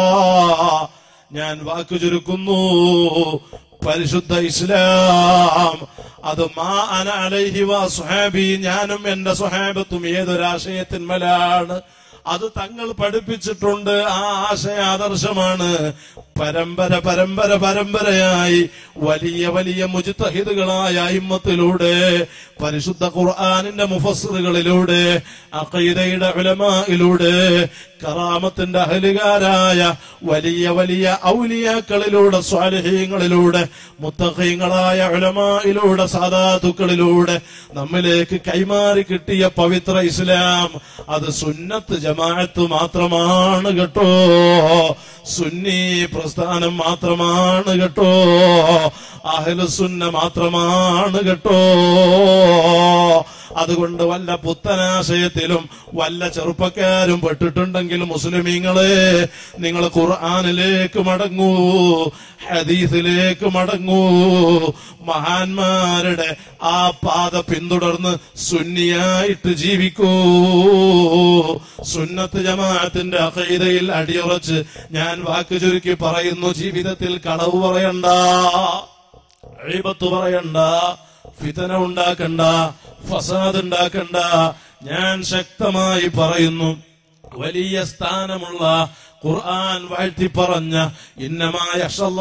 ഞാൻ വാക്കു ചുരുക്കുന്നു പരിശുദ്ധ ഇസ്ലാം അത് മാ അന അലൈഹി വാ സുഹാബി ഞാനും എന്റെ സുഹാബത്തും ഏതൊരാശയത്തിന്മേലാണ് അത് തങ്ങൾ പഠിപ്പിച്ചിട്ടുണ്ട് ആ ആശയ ആദർശമാണ് പരമ്പര പരമ്പര പരമ്പരയായി വലിയ വലിയ മുജിത്തഹിദുകളായ അയിമ്മത്തിലൂടെ പരിശുദ്ധ ഖുർആാനിന്റെ മുഫസ്റുകളിലൂടെ അഖീദയുടെ ഉലമായിലൂടെ കറാമത്തിന്റെ അഹലുകാരായ വലിയ വലിയ ഔലിയാക്കളിലൂടെ സ്വാലഹീങ്ങളിലൂടെ മുത്തഹീങ്ങളായ ഉലമായിലൂടെ സാധാതുക്കളിലൂടെ നമ്മിലേക്ക് കൈമാറി കിട്ടിയ പവിത്ര ഇസ്ലാം അത് സുന്നത്ത് ജമാഅത്ത് മാത്രമാണ് കേട്ടോ സുന്നി പ്രസ്ഥാനം മാത്രമാണ് കേട്ടോ അഹ്ലുസുന്ന മാത്രമാണ് കേട്ടോ അതുകൊണ്ട് വല്ല പുത്തനാശയത്തിലും വല്ല ചെറുപ്പക്കാരും പെട്ടിട്ടുണ്ടെങ്കിൽ മുസ്ലിമീങ്ങളെ നിങ്ങൾ ഖുർആാനിലേക്ക് മടങ്ങൂ ഹദീസിലേക്ക് മടങ്ങൂ മഹാന്മാരുടെ ആ പാത പിന്തുടർന്ന് സുന്നിയായിട്ട് ജീവിക്കൂ സുന്നത്ത് ജമാഅത്തിന്റെ അഖീദയിൽ അടിയുറച്ച് ഞാൻ വാക്ക് ചുരുക്കി പറയുന്നു ജീവിതത്തിൽ കളവ് പറയണ്ട അഴിബത്ത് പറയണ്ട ഫിതന ഉണ്ടാക്കണ്ട ഫസാദ് ഉണ്ടാക്കണ്ട ഞാൻ ശക്തമായി പറയുന്നു വലിയ സ്ഥാനമുള്ള ഖുർആൻ വാഴ്ത്തി പറഞ്ഞ ഇന്നമായ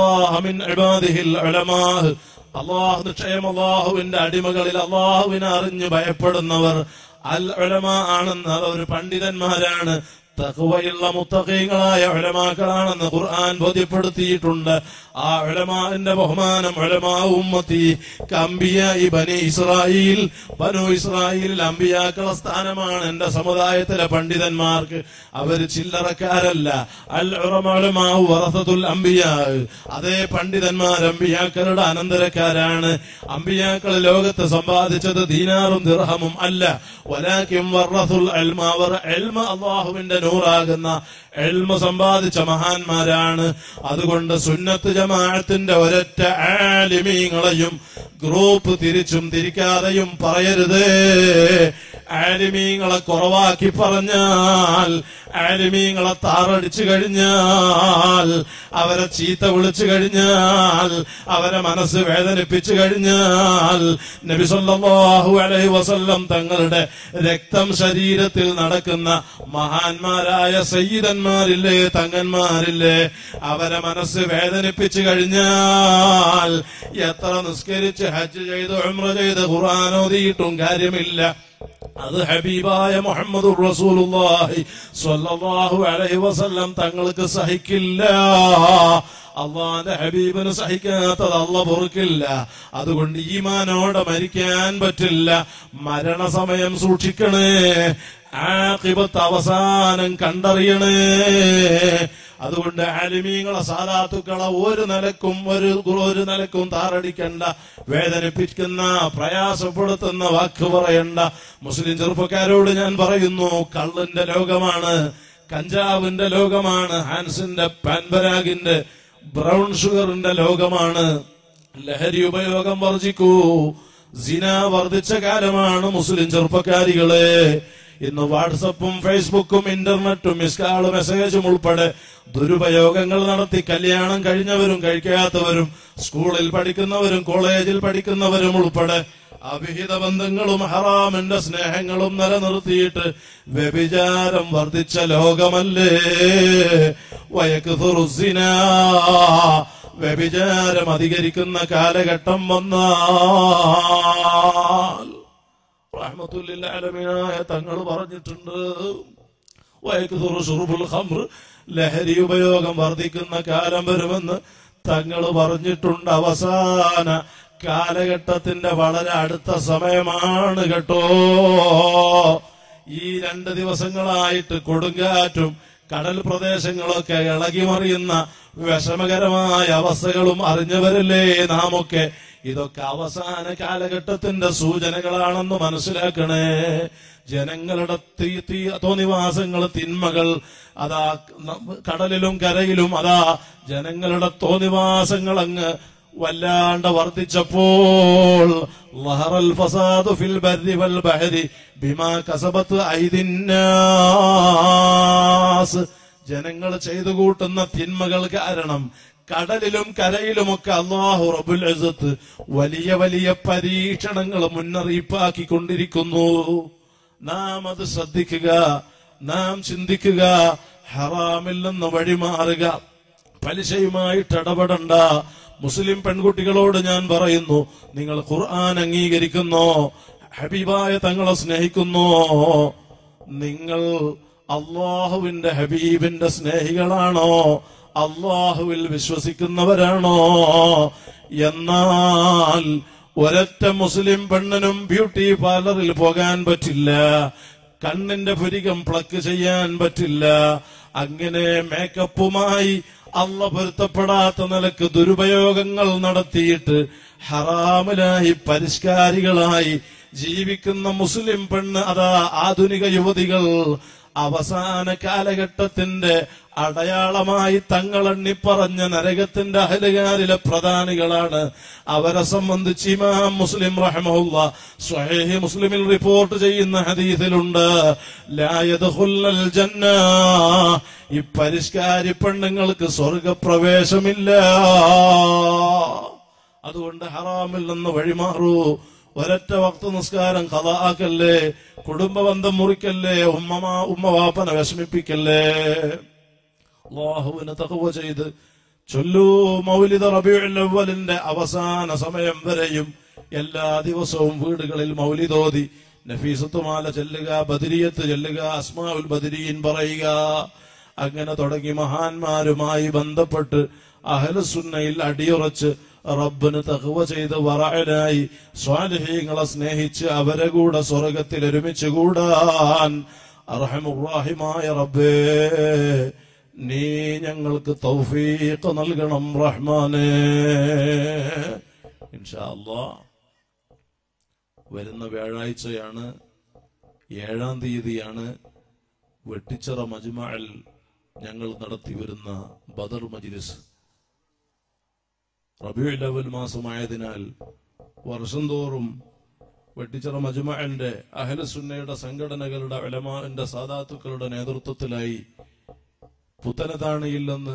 അള്ളാഹു നിക്ഷയം അള്ളാഹുവിന്റെ അടിമകളിൽ അള്ളാഹുവിനെ അറിഞ്ഞ് ഭയപ്പെടുന്നവർ അൽ ഉലമ ആണെന്ന് അവർ പണ്ഡിതന്മാരാണ് തഖ്വയുള്ള മുത്തഖീങ്ങളായ ഉലമാക്കളാണെന്ന് ഖുർആൻ ബോധ്യപ്പെടുത്തിയിട്ടുണ്ട് ആ ഉലമാന്റെ ബഹുമാനം ഉലമാ ഉമ്മത്തി കമ്പിയ ഈ ബനി ഇസ്രായേൽ ബനു ഇസ്രായേലിൽ അമ്പിയാക്കള സ്ഥാനമാണ് എന്റെ സമുദായത്തിലെ പണ്ഡിതന്മാർക്ക് അവര് ചില്ലറക്കാരല്ല അൽ ഉറമാഉ വറസത്തുൽ അംബിയ അതേ പണ്ഡിതന്മാർ അമ്പിയാക്കളുടെ അനന്തരക്കാരാണ് അമ്പിയാക്കൾ ലോകത്ത് സമ്പാദിച്ചത് ദീനാറും ദിർഹമും അല്ല വലാക്കിം വറസുൽ അൽമ അവർ എൽമ അള്ളാഹുവിന്റെ നൂറാകുന്ന എൽമ സമ്പാദിച്ച മഹാന്മാരാണ് അതുകൊണ്ട് സുന്നത്ത് ജമാഅത്തിന്റെ ഒരൊറ്റ ആലിമീങ്ങളെയും ഗ്രൂപ്പ് തിരിച്ചും തിരിക്കാതെയും പറയരുത് ആലിമീങ്ങളെ കുറവാക്കി പറഞ്ഞാൽ ആലിമീങ്ങളെ താറടിച്ചു കഴിഞ്ഞാൽ അവരെ ചീത്ത വിളിച്ചു കഴിഞ്ഞാൽ അവരെ മനസ്സ് വേദനിപ്പിച്ചു കഴിഞ്ഞാൽ നബി സല്ലല്ലാഹു അലൈഹി വസല്ലം തങ്ങളുടെ രക്തം ശരീരത്തിൽ നടക്കുന്ന മഹാന്മാരായ സയ്യിദന്മാരില്ലേ തങ്ങന്മാരില്ലേ അവരെ മനസ്സ് വേദനിപ്പിച്ചു കഴിഞ്ഞാൽ എത്ര നിസ്കരിച്ച് ഹജ്ജ് ചെയ്ത് ഉംറ ചെയ്ത് ഖുർആൻ ഓതിയിട്ടും കാര്യമില്ല അത് ഹബീബായ മുഹമ്മദ് റസൂലുള്ളാഹി സ്വല്ലല്ലാഹു അലൈഹി വസല്ലം തങ്ങൾക്ക് സഹിക്കില്ല അള്ളാന്റെ ഹബീബിന് സഹിക്കാത്തത് അല്ല പൊറുക്കില്ല അതുകൊണ്ട് ഈമാനോടെ മരിക്കാൻ പറ്റില്ല മരണസമയം സൂക്ഷിക്കണേ ആഖിബത്ത് അവസാനം കണ്ടറിയണേ അതുകൊണ്ട് ആലിമീങ്ങളെ സാധാത്തുക്കളെ ഒരു നിലക്കും ഒരു ഒരു നിലക്കും താറടിക്കണ്ട വേദനിപ്പിക്കുന്ന പ്രയാസപ്പെടുത്തുന്ന വാക്ക് പറയണ്ട മുസ്ലിം ചെറുപ്പക്കാരോട് ഞാൻ പറയുന്നു കള്ളിന്റെ ലോകമാണ് കഞ്ചാവിന്റെ ലോകമാണ് ഹാൻസിന്റെ പാൻപരാഗിന്റെ ബ്രൗൺ ഷുഗറിന്റെ ലോകമാണ് ലഹരി ഉപയോഗം വർജിക്കൂ സിന വർദ്ധിച്ച കാലമാണ് മുസ്ലിം ചെറുപ്പക്കാരികളെ ഇന്ന് വാട്സപ്പും ഫേസ്ബുക്കും ഇന്റർനെറ്റും മിസ്കാള് മെസ്സേജും ഉൾപ്പെടെ ദുരുപയോഗങ്ങൾ നടത്തി കല്യാണം കഴിഞ്ഞവരും കഴിക്കാത്തവരും സ്കൂളിൽ പഠിക്കുന്നവരും കോളേജിൽ പഠിക്കുന്നവരും ഉൾപ്പെടെ അവിഹിത ബന്ധങ്ങളും ഹറാമിന്റെ സ്നേഹങ്ങളും നിലനിർത്തിയിട്ട് വ്യഭിചാരം വർദ്ധിച്ച ലോകമല്ലേ വയക്കുറുസിന വ്യഭിചാരം അധികരിക്കുന്ന കാലഘട്ടം വന്നാൽ റഹ്മത്തുല്ലാലമീനായ തങ്ങൾ പറഞ്ഞിട്ടുണ്ട് വയക്കുതുറു ഷുറുബുൽ ഖംർ ലഹരി ഉപയോഗം വർദ്ധിക്കുന്ന കാലം വരുമെന്ന് തങ്ങൾ പറഞ്ഞിട്ടുണ്ട് അവസാന കാലഘട്ടത്തിന്റെ വളരെ അടുത്ത സമയമാണ് കേട്ടോ ഈ രണ്ട് ദിവസങ്ങളായിട്ട് കൊടുങ്കാറ്റും കടൽ പ്രദേശങ്ങളൊക്കെ ഇളകി മറിയുന്ന വിഷമകരമായ അവസ്ഥകളും അറിഞ്ഞവരല്ലേ നാമൊക്കെ ഇതൊക്കെ അവസാന കാലഘട്ടത്തിന്റെ സൂചനകളാണെന്ന് മനസ്സിലാക്കണേ ജനങ്ങളുടെ തീ തീ തോന്നിവാസങ്ങൾ തിന്മകൾ അതാ ന- കടലിലും കരയിലും അതാ ജനങ്ങളുടെ തോന്നിവാസങ്ങൾ അങ്ങ് വല്ലാണ്ട് വർദ്ധിച്ചപ്പോൾ ലഹറൽ ഫസാദു ഫിൽ ബർരി വൽ ബഹരി ബിമാ കസബത്ത് ഐദിന്നാസ് ജനങ്ങൾ ചെയ്തു കൂട്ടുന്ന തിന്മകൾ കാരണം കടലിലും കരയിലുമൊക്കെ അള്ളാഹു റബുൽ അസത്ത് വലിയ വലിയ പരീക്ഷണങ്ങൾ മുന്നറിയിപ്പാക്കി കൊണ്ടിരിക്കുന്നു നാം അത് ശ്രദ്ധിക്കുക നാം ചിന്തിക്കുക ഹറാമിൽ നിന്ന് വഴിമാറുക പലിശയുമായിട്ട് ഇടപെടണ്ട മുസ്ലിം പെൺകുട്ടികളോട് ഞാൻ പറയുന്നു നിങ്ങൾ ഖുർആൻ അംഗീകരിക്കുന്നോ ഹബീബായ തങ്ങളെ സ്നേഹിക്കുന്നോ നിങ്ങൾ അള്ളാഹുവിന്റെ ഹബീബിന്റെ സ്നേഹികളാണോ അള്ളാഹുവിൽ വിശ്വസിക്കുന്നവരാണോ എന്നാൽ ഒരൊറ്റ മുസ്ലിം പെണ്ണിനും ബ്യൂട്ടി പാർലറിൽ പോകാൻ പറ്റില്ല കണ്ണിന്റെ പുരികം പ്ലക്ക് ചെയ്യാൻ പറ്റില്ല അങ്ങനെ മേക്കപ്പുമായി അള്ള പൊരുത്തപ്പെടാത്ത നിലക്ക് ദുരുപയോഗങ്ങൾ നടത്തിയിട്ട് ഹറാമിലായി പരിഷ്കാരികളായി ജീവിക്കുന്ന മുസ്ലിം പെണ്ണ് അതാ ആധുനിക യുവതികൾ അവസാന കാലഘട്ടത്തിന്റെ അടയാളമായി തങ്ങളെണ്ണി പറഞ്ഞ നരകത്തിന്റെ അഹലുകാരിലെ പ്രധാനികളാണ് അവരെ സംബന്ധിച്ച് ഇമാം മുസ്ലിം റഹ്മുല്ല സ്വഹീഹ് മുസ്ലിമിൽ റിപ്പോർട്ട് ചെയ്യുന്ന ഹദീസിലുണ്ട് ലാ യദ്ഖുല്ലൽ ജന്ന ഈ പരിഷ്കാരി പെണ്ണുങ്ങൾക്ക് സ്വർഗപ്രവേശമില്ല അതുകൊണ്ട് ഹറാമിൽ നിന്ന് വഴിമാറൂ ഒരൊറ്റ വക്ത നിസ്കാരം കഥാക്കല്ലേ കുടുംബബന്ധം മുറിക്കല്ലേ ഉമ്മ ഉമ്മ വാപ്പനെ വിഷമിപ്പിക്കല്ലേ അള്ളാഹുവിന് തകവ ചെയ്ത് ചൊല്ലൂ മൗലിദ റബീഉൽ അവ്വലിന്റെ അവസാന സമയം വരെയും എല്ലാ ദിവസവും വീടുകളിൽ മൗലിദോതി നഫീസത്തുമാല ചെല്ലുക ബദരിയത്ത് ചെല്ലുക അസ്മാഉൽ ബദരീൻ പറയുക അങ്ങനെ തുടങ്ങി മഹാന്മാരുമായി ബന്ധപ്പെട്ട് അഹലസുന്നയിൽ അടിയുറച്ച് റബ്ബിന് തഖ്വ ചെയ്ത് വറഅനായി സ്വാലിഹീങ്ങളെ സ്നേഹിച്ച് അവരെ കൂടെ സ്വർഗത്തിൽ ഒരുമിച്ച് കൂടാൻ അർഹമുറാഹിമായ റബ്ബേ നീ ഞങ്ങൾക്ക് തൗഫീഖ് നൽകണം റഹ്മാനേ ഇൻഷാ അല്ലാഹ് വരുന്ന വ്യാഴാഴ്ചയാണ് ഏഴാം തീയതിയാണ് വെട്ടിച്ചിറ മജ്മഅൽ ഞങ്ങൾ നടത്തി വരുന്ന ബദർ മജ്ലിസ് റബിയുൽ അവൽ മാസമായതിനാൽ വർഷം തോറും വെട്ടിച്ചിറ മജ്മഅന്റെ അഹലസുന്നയുടെ സംഘടനകളുടെ ഉലമാന്റെ സാദാത്തുക്കളുടെ നേതൃത്വത്തിലായി പുത്തനതാണിയിൽ നിന്ന്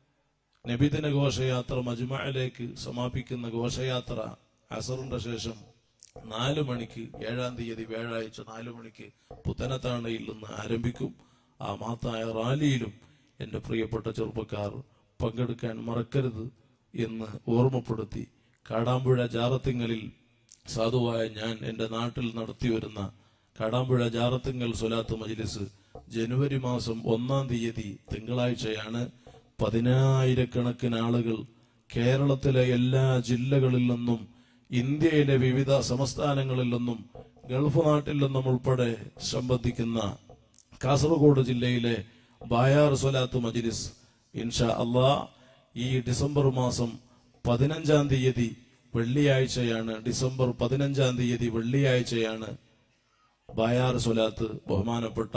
നബിദിന ഘോഷയാത്ര മജ്മഅലേക്ക് സമാപിക്കുന്ന ഘോഷയാത്ര അസറിന്റെ ശേഷം നാലു മണിക്ക് ഏഴാം തീയതി വ്യാഴാഴ്ച നാലു മണിക്ക് പുത്തനത്താണയിൽ നിന്ന് ആരംഭിക്കും ആ മാത്തായ റാലിയിലും എന്റെ പ്രിയപ്പെട്ട ചെറുപ്പക്കാർ പങ്കെടുക്കാൻ മറക്കരുത് എന്ന് ഓർമ്മപ്പെടുത്തി കാടാമ്പുഴ ജാറത്തിങ്ങലിൽ സാധുവായ ഞാൻ എന്റെ നാട്ടിൽ നടത്തിവരുന്ന കാടാമ്പുഴ ജാറത്തിങ്ങൽ സ്വലാത്ത് മജ്ലിസ് ജനുവരി മാസം ഒന്നാം തീയതി തിങ്കളാഴ്ചയാണ് പതിനായിരക്കണക്കിന് ആളുകൾ കേരളത്തിലെ എല്ലാ ജില്ലകളിൽ നിന്നും ഇന്ത്യയിലെ വിവിധ സംസ്ഥാനങ്ങളിൽ നിന്നും ഗൾഫ് നാട്ടിൽ നിന്നും ഉൾപ്പെടെ സംബന്ധിക്കുന്ന കാസർഗോഡ് ജില്ലയിലെ ബായാർ സ്വലാത്ത് മജ്ലിസ് ഇൻഷാ അള്ളാ ഈ ഡിസംബർ മാസം പതിനഞ്ചാം തീയതി വെള്ളിയാഴ്ചയാണ് ഡിസംബർ പതിനഞ്ചാം തീയതി വെള്ളിയാഴ്ചയാണ് ബായാർ സ്വലാത്ത് ബഹുമാനപ്പെട്ട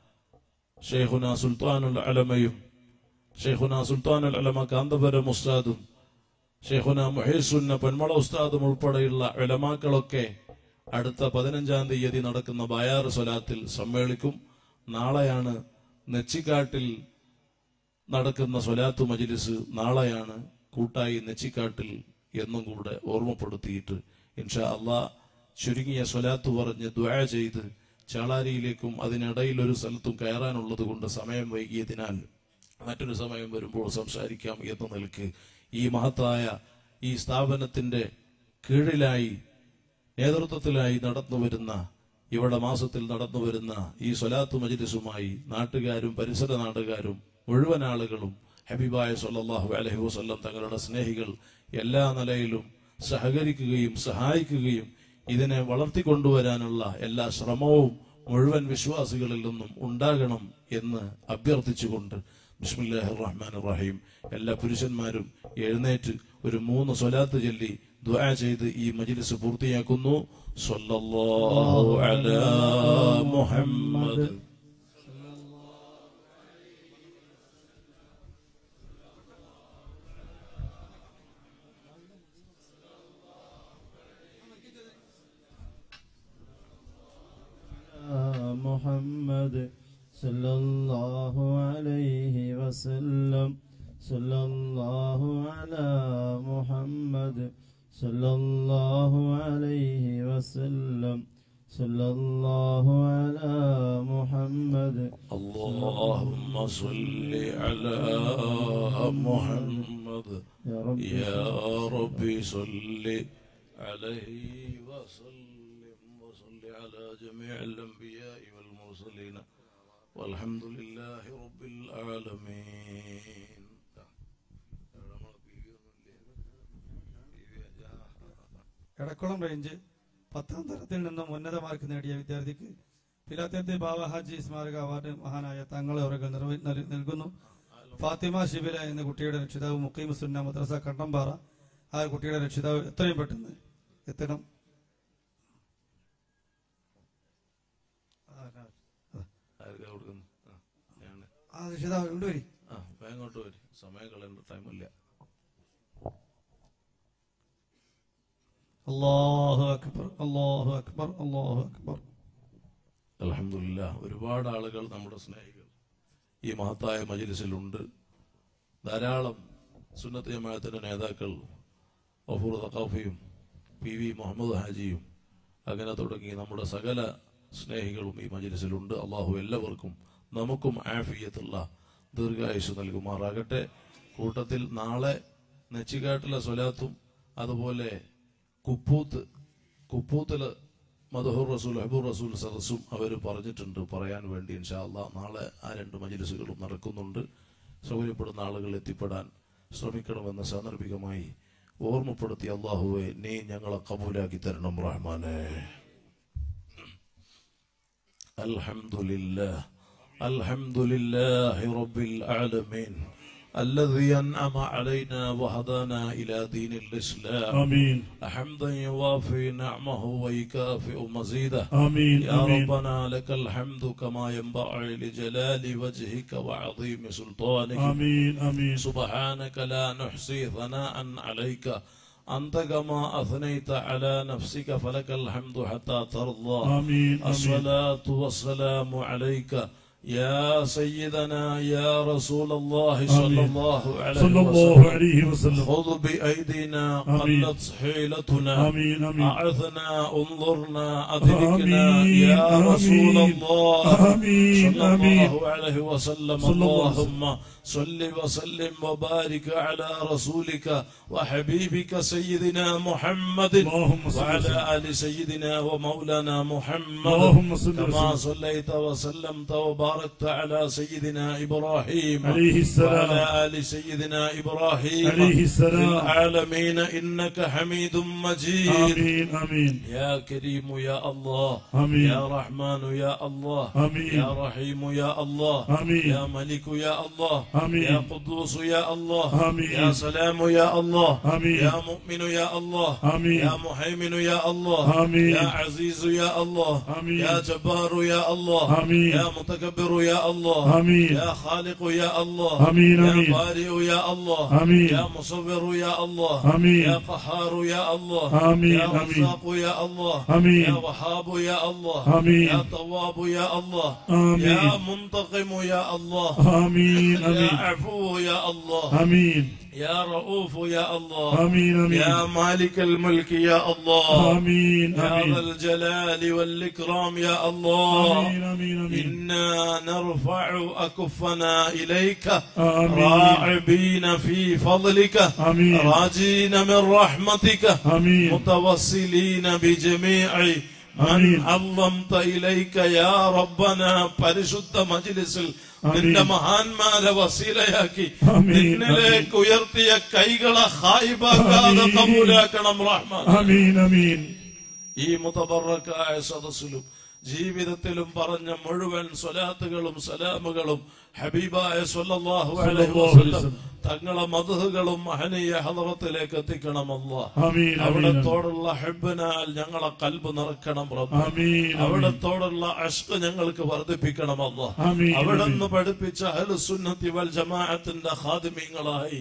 ഷെയ്ഖുന സുൽത്താനുൽ അലമയും ഷെയ്ഖുന സുൽത്താനുൽ അലമ കാന്തപുരം ഉസ്താദും ഷെയ്ഖുന മഹേസുന്ന പൊന്മള ഉസ്താദും ഉൾപ്പെടെയുള്ള ഉലമാക്കളൊക്കെ അടുത്ത പതിനഞ്ചാം തീയതി നടക്കുന്ന ബായാർ സ്വലാത്തിൽ സമ്മേളിക്കും നാളെയാണ് നെച്ചിക്കാട്ടിൽ നടക്കുന്ന സ്വലാത്ത് മജിലിസ് നാളെയാണ് കൂട്ടായി നെച്ചിക്കാട്ടിൽ എന്നും കൂടെ ഓർമ്മപ്പെടുത്തിയിട്ട് ഇൻഷാ അള്ളാ ചുരുങ്ങിയ സ്വലാത്ത് പറഞ്ഞ് ദ്വാ ചെയ്ത് ചാളാരിയിലേക്കും അതിനിടയിൽ ഒരു സ്ഥലത്തും കയറാനുള്ളത് കൊണ്ട് സമയം വൈകിയതിനാൽ മറ്റൊരു സമയം വരുമ്പോൾ സംസാരിക്കാം എന്ന നിലക്ക് ഈ മഹത്തായ ഈ സ്ഥാപനത്തിന്റെ കീഴിലായി നേതൃത്വത്തിലായി നടന്നു വരുന്ന ഇവിടെ മാസത്തിൽ നടന്നു വരുന്ന ഈ സ്വലാത്ത് മജ്ലിസുമായി നാട്ടുകാരും പരിസര നാട്ടുകാരും മുഴുവൻ ആളുകളും ഹബീബായ സല്ലല്ലാഹു അലൈഹി വസല്ലം തങ്ങളുടെ സ്നേഹികൾ എല്ലാ നിലയിലും സഹകരിക്കുകയും സഹായിക്കുകയും ഇതിനെ വളർത്തിക്കൊണ്ടുവരാനുള്ള എല്ലാ ശ്രമവും മുഴുവൻ വിശ്വാസികളിൽ നിന്നും ഉണ്ടാകണം എന്ന് അഭ്യർത്ഥിച്ചുകൊണ്ട് ബിസ്മില്ലാഹിർ റഹ്മാൻ റഹീം എല്ലാ പുരുഷന്മാരും എഴുന്നേറ്റ് ഒരു മൂന്ന് സ്വലാത്ത് ചൊല്ലി ദുആ ചെയ്ത് ഈ മജ്ലിസ് പൂർത്തിയാക്കുന്നു സ്വല്ലല്ലാഹു അലാ മുഹമ്മദ് محمد صلى الله عليه وسلم صلى الله على محمد صلى الله عليه وسلم صلى الله على محمد اللهم صل على محمد يا رب يا ربي صل عليه وسلم وصل على جميع الأنبياء والمرسلين والحمد لله رب العالمين എടക്കുളം റേഞ്ച് പത്താം തരത്തിൽ നിന്നും ഉന്നത മാർക്ക് നേടിയ വിദ്യാർത്ഥിക്ക് പിലാത്തത്തെ ബാബ ഹാജി സ്മാരക അവാർഡ് മഹാനായ തങ്ങളെ അവர்கள் നിർവ- നൽ- നൽകുന്നു ഫാത്തിമ ഷിബില എന്ന കുട്ടിയുടെ രക്ഷിതാവ് മുക്കീം സുന്ന മദ്രസ കണ്ടംപാറ ആ കുട്ടിയുടെ രക്ഷിതാവ് എത്രയും പെട്ടെന്ന് എത്തണം ആർക്കാ കൊടുക്കുന്നത് ആ, ഞാൻ ആ രക്ഷിതാ കൊണ്ടുവരി ആ വേഗോട്ട് വരും സമയം കളയേണ്ട ടൈമില്ല അല്ലാഹു അക്ബർ അല്ലാഹു അക്ബർ അല്ലാഹു അക്ബർ അലഹമില്ല ഒരുപാട് ആളുകൾ നമ്മുടെ സ്നേഹികൾ ഈ മഹത്തായ മജിലിസിലുണ്ട് ധാരാളം സുന്നത്ത് ജമാഅത്തിന്റെ നേതാക്കൾ വഫൂർ തക്കാഫിയും പി വി മുഹമ്മദ് ഹാജിയും അങ്ങനെ തുടങ്ങി നമ്മുടെ സകല സ്നേഹികളും ഈ മജിലിസിലുണ്ട് അള്ളാഹു എല്ലാവർക്കും നമുക്കും ആഫിയത്തുള്ള ദീർഘായുസ് നൽകുമാറാകട്ടെ കൂട്ടത്തിൽ നാളെ നെച്ചിക്കാട്ടിലെ സ്വലാത്തും അതുപോലെ കുപ്പൂത്ത് കുപ്പൂത്തില് മദഹുർ റസൂൽ ഹബൂർ റസൂൽ സദസ്സും അവർ പറഞ്ഞിട്ടുണ്ട് പറയാൻ വേണ്ടി ഇൻഷാ അള്ളാഹ് നാളെ ആ രണ്ട് മജിലിസുകളും നടക്കുന്നുണ്ട് സൗകര്യപ്പെടുന്ന ആളുകൾ എത്തിപ്പെടാൻ ശ്രമിക്കണമെന്ന് സാന്ദർഭികമായി ഓർമ്മപ്പെടുത്തി അള്ളാഹുവെ നീ ഞങ്ങളെ കബൂലാക്കി തരണം റഹ്മാനെ അൽഹംദുലില്ലാ അൽഹംദുലില്ലാഹി റബ്ബിൽ ആലമീൻ الذي أنعم علينا وهدانا إلى دين الإسلام آمين حمدا يوافي نعمه ويكافئ مزيده آمين يا آمين ربنا لك الحمد كما ينبغي لجلال وجهك وعظيم سلطانك آمين آمين سبحانك لا نحصي ثناء عليك أنت كما أثنيت على نفسك فلك الحمد حتى ترضى آمين آمين الصلاة والسلام عليك يا سيدنا يا رسول الله صلى آمين. الله عليه صلى الله وسلم عليه وسلم خذ بأيدينا آمين. قلت حيلتنا آمين آمين أعثنا انظرنا أدركنا آمين. يا رسول آمين. الله آمين صلى آمين الله عليه وسلم صلى الله عليه اللهم صل وسلم وبارك على رسولك وحبيبك سيدنا محمد اللهم صل وعلى وسلم آل سيدنا ومولانا محمد اللهم صل كما وسلم صليت وسلمت وباركت على سيدنا إبراهيم عليه السلام وعلى آل سيدنا إبراهيم عليه في السلام العالمين إنك حميد مجيد آمين آمين يا كريم يا الله آمين يا رحمن يا الله آمين يا رحيم يا الله آمين يا ملك يا الله آمين. يا قدوس يا الله آمين. يا سلام يا الله آمين. يا مؤمن يا الله آمين. يا مهيمن يا الله آمين. يا عزيز يا الله آمين. يا جبار يا الله آمين. يا متكبر يا الله آمين. يا خالق يا الله آمين. يا آمين. بارئ يا الله آمين. يا مصور يا الله آمين. يا قهار يا الله آمين. يا آمين. رزاق يا الله آمين. يا وهاب يا الله آمين. يا تواب يا الله آمين. يا منتقم يا الله آمين يا آمين عفو يا الله آمين يا رؤوف يا الله آمين يا آمين مالك الملك يا الله آمين يا ذا آمين الجلال والإكرام يا الله آمين آمين آمين إنا نرفع أكفنا إليك آمين راعبين في فضلك آمين راجين من رحمتك آمين متوسلين بجميع من آمين. عظمت إليك يا ربنا പരിശുദ്ധ മജ്ലിസിൽ ആമീൻ. നിന്റെ മഹാന്മാരെ വസീലയാക്കി ആമീൻ. നിന്നിലേക്ക് ഉയർത്തിയ കൈകളെ ഹായിബാക്കാതെ ആമീൻ. കബൂലാക്കണം റഹ്മാൻ آمين آمين ഈ മുതബറക്കായ സദസ്സിലും ജീവിതത്തിലും പറഞ്ഞ മുഴുവൻ സ്വലാത്തുകളും സലാമുകളും ഹബീബായ സ്വല്ലല്ലാഹു അലൈഹി സ്വല്ലല്ലാഹു അലൈഹി വസല്ലം വസല്ലം. തങ്ങളെ മധുഹകളും മഹനീയ ഹദറത്തിലേക്ക് എത്തിക്കണമല്ല آمين آمين അവിടത്തോടുള്ള ഹെബിനാൽ ഞങ്ങളെ കൽബ് നിറക്കണം റബ്ബ് آمين آمين അവിടത്തോടുള്ള അഷ്ക് ഞങ്ങൾക്ക് വർദ്ധിപ്പിക്കണമല്ല ആമീൻ, അവിടെ നിന്ന് ആമീൻ. പഠിപ്പിച്ച അഹ്ലുസുന്നത്തി വൽ ജമാഅത്തിന്റെ ഖാദിമീങ്ങളായി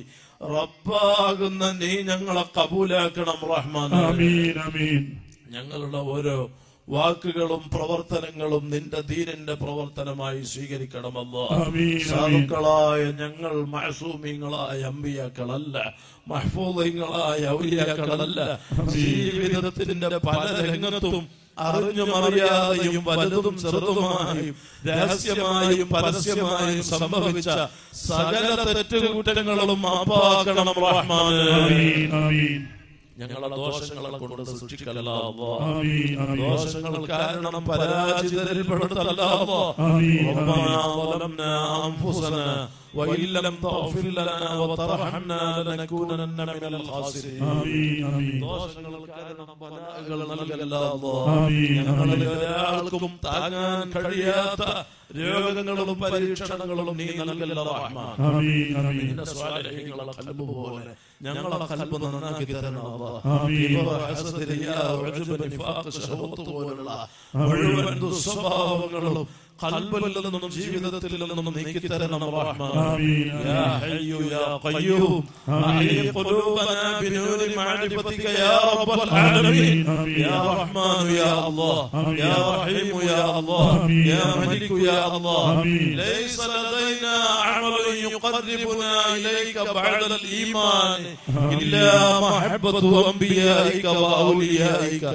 റബ്ബാകുന്ന നീ ഞങ്ങളെ കബൂലാക്കണം റഹ്മാൻ آمين آمين ഞങ്ങളുടെ ഓരോ വാക്കുകളും പ്രവർത്തനങ്ങളും നിന്റെ ദീനിന്റെ പ്രവർത്തനമായി സ്വീകരിക്കണമല്ലോ ആമീൻ, സാധുക്കളായ ഞങ്ങൾ മഹസൂമിങ്ങളായ അമ്പിയാക്കളല്ല മഹ്ഫൂദങ്ങളായ ഔലിയാക്കളല്ല ജീവിതത്തിന്റെ പല രംഗത്തും അറിഞ്ഞും അറിയാതെയും വലുതും ചെറുതുമായും രഹസ്യമായും പരസ്യമായും സംഭവിച്ച സകല തെറ്റുകുറ്റങ്ങളും മാപ്പാക്കണം റഹ്മാൻ آمين آمين ഞങ്ങളെ ദോഷങ്ങളെ കൊണ്ട് സൃഷ്ടിക്കല്ല അല്ലാ. آمين آمين ദോഷങ്ങൾ കാരണം പരാജിതരിൽ പെടുത്തല്ല അല്ലാ. آمين ربنا آمين ظلمنا أنفسنا وإن لم تغفر لنا وترحمنا لنكونن من الخاسرين آمين آمين ദോഷങ്ങൾ കാരണം ബലാകൾ നൽകല്ല അല്ലാ. ആമീൻ, ഞങ്ങളിൽ ആമീൻ. ഒരാൾക്കും താങ്ങാൻ കഴിയാത്ത രോഗങ്ങളും പരീക്ഷണങ്ങളും നീ നൽകല്ല റഹ്മാൻ آمين آمين നിന്റെ സ്വാലഹ്യങ്ങളെ കൽബ് പോലെ ഞങ്ങളെ കൽബ് നന്നാക്കി തരണം അല്ലാ. ആമീൻ. കിബർ, ഹസദ്, റിയാ, ഉജ്ബ്, നിഫാഖ്, ശഹവത്ത് പോലുള്ള മുഴുവൻ ദുസ്വഭാവങ്ങളും കൽബിൽ നിന്നും ജീവിതത്തിൽ നിന്നും നീക്കി തരണം റഹ്മാൻ آمين يا حي يا قيوم أحيي قلوبنا بنور معرفتك يا رب العالمين يا رحمن يا الله يا رحيم يا الله يا ملك يا الله ليس لدينا عمل يقربنا إليك بعد الإيمان إلا محبة أنبيائك وأوليائك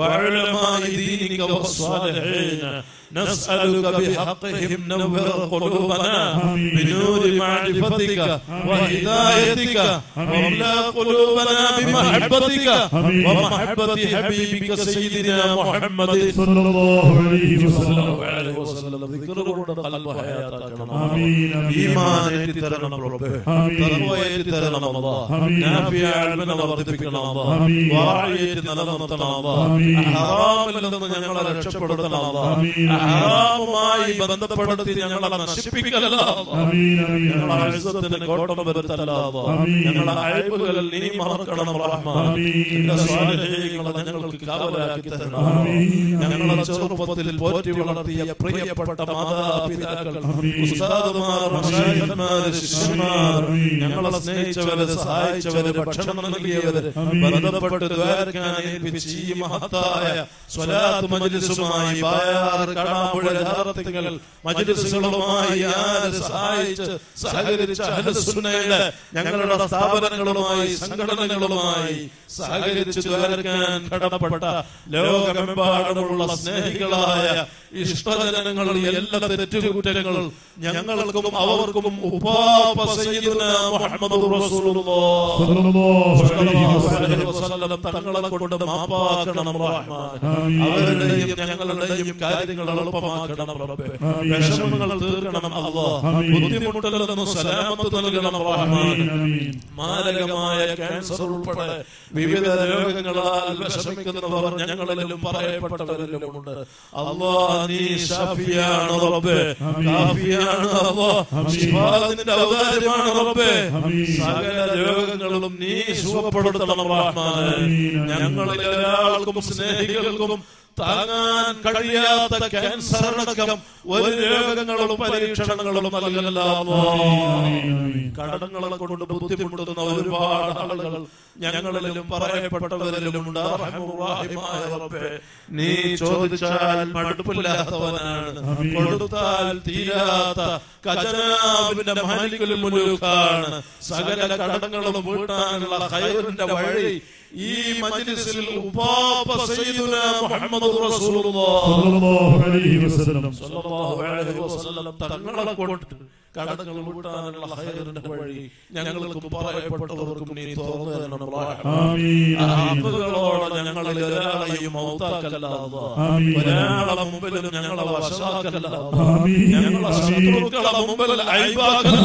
وعلماء دينك والصالحين نسألك بحقهم نور قلوبنا بنور معرفتك وهدايتك واملا قلوبنا بمحبتك ومحبة حبيبك سيدنا محمد صلى الله عليه صلى وسلم الله عليه وسلم ذكر قلب حياتك آمين ഈമാൻ ഏറ്റിത്തരണം റബ്ബേ തഖ്വ ഏറ്റിത്തരണം അല്ലാഹ് നാഫിയ അൽമന വർദ്ധിപ്പിക്കണം അല്ലാഹ് വാഴിയേറ്റ് നിലനിർത്തണം അല്ലാഹ് ഹറാമിൽ നിന്ന് ഞങ്ങളെ രക്ഷപ്പെടുത്തണം അല്ലാഹ് ഹറാമുമായി ബന്ധപ്പെടുത്തി ഞങ്ങളെ നശിപ്പിക്കലല്ല آمين آمين ഞങ്ങളെ അഴുസത്തിന് കോട്ടം വരുത്തല്ല ഞങ്ങളെ അയവുകൾ നീ മറക്കണം റഹ്മാൻ നിന്റെ സ്വാധീനങ്ങളെ ഞങ്ങൾക്ക് കാവലാക്കി തരണം ഞങ്ങളെ ചെറുപ്പത്തിൽ പോറ്റി വളർത്തിയ പ്രിയപ്പെട്ട മാതാപിതാക്കൾ ഉസ്താദുമാർ മഷായിഖന്മാർ ശിഷ്യന്മാർ ഞങ്ങളെ സ്നേഹിച്ചവര് സഹായിച്ചവര് ഭക്ഷണം നൽകിയവര് ബന്ധപ്പെട്ട് ദ്വാരക്കാൻ ഏൽപ്പിച്ച് ഈ മഹത്തായ സ്വലാത്ത് മജ്ലിസുമായി പായാറ് കാണാമ്പുഴ ജാറത്തുകൾ മജ്ലിസുകളുമായി ആര് സഹായിച്ച് സഹകരിച്ച അഹ്ലുസുന്നയുടെ ഞങ്ങളുടെ സ്ഥാപനങ്ങളുമായി സംഘടനകളുമായി സഹകരിച്ച് ദ്വാരക്കാൻ കടപ്പെട്ട ലോകമെമ്പാടുമുള്ള സ്നേഹികളായ ഇഷ്ടജനങ്ങൾ എല്ലാ തെറ്റുകുറ്റങ്ങൾ ഞങ്ങൾക്കും അവർക്കും ഉപാപ സയ്യിദുനാ മുഹമ്മദ് റസൂലുള്ളാഹ് صلى الله عليه അലൈഹി وسلم വസല്ലം തങ്ങളെ കൊണ്ട് മാപ്പാക്കണം റഹ്മാൻ അവരുടെയും ഞങ്ങളുടെയും കാര്യങ്ങൾ എളുപ്പമാക്കണം റബ്ബേ വിഷമങ്ങൾ തീർക്കണം അല്ലാഹ് ബുദ്ധിമുട്ടിൽ നിന്ന് സലാമത്ത് നൽകണം റഹ്മാൻ آمين മാരകമായ ക്യാൻസർ ഉൾപ്പെടെ വിവിധ രോഗങ്ങളാൽ വിഷമിക്കുന്നവർ ഞങ്ങളിലും പറയപ്പെട്ടവരിലുമുണ്ട് അല്ലാ നീ ഷാഫിയാണ് റബ്ബേ കാഫിയാണ് അല്ലാ ശിഫാദിന്റെ ഔദാര്യമാണ് റബ്ബേ സകല രോഗങ്ങളും നീ സുഖപ്പെടുത്തണം റഹ്മാനെ ഞങ്ങളിൽ ഒരാൾക്കും സ്നേഹികൾക്കും താങ്ങാൻ കഴിയാത്ത ക്യാൻസർ അടക്കം ഒരു രോഗങ്ങളും പരീക്ഷണങ്ങളും നൽകല്ല കടങ്ങളെ കൊണ്ട് ബുദ്ധിമുട്ടുന്ന ഒരുപാട് ആളുകൾ ഞങ്ങളിലും പറയപ്പെട്ടവരിലുമുണ്ട് റഹ്മുറാഹിമായ റബ്ബേ, നീ ചോദിച്ചാൽ മടുപ്പില്ലാത്തവനാണ് കൊടുത്താൽ തീരാത്ത ഖജനാവിന്റെ മാലിക്കുൽ മുലൂക്കാണ് സകല കടങ്ങളും വീട്ടാനുള്ള ഖൈറിന്റെ വഴി ഈ മജ്ലിസിൽ ഉപാപ സയ്യിദുനാ മുഹമ്മദ് റസൂലുള്ളാഹ് صلى الله عليه وسلم സല്ലല്ലാഹു അലൈഹി വസല്ലം തങ്ങളെ കൊണ്ട് കടങ്ങൾ വീട്ടാനുള്ള ഖൈറിന്റെ വഴി ഞങ്ങൾക്കും പറയപ്പെട്ടവർക്കും നീ തുറന്നു തരണം റഹ്മാൻ. آمين آمين ആപ്പുകളോടെ ഞങ്ങളിൽ ഒരാളെയും മൗത്താക്കല്ല ആമീൻ. ഒരാളെ മുമ്പിലും ഞങ്ങളെ വഷളാക്കല്ല ആമീൻ. ഞങ്ങളെ ശത്രുക്കളെ മുമ്പിൽ അയബാക്കല്ല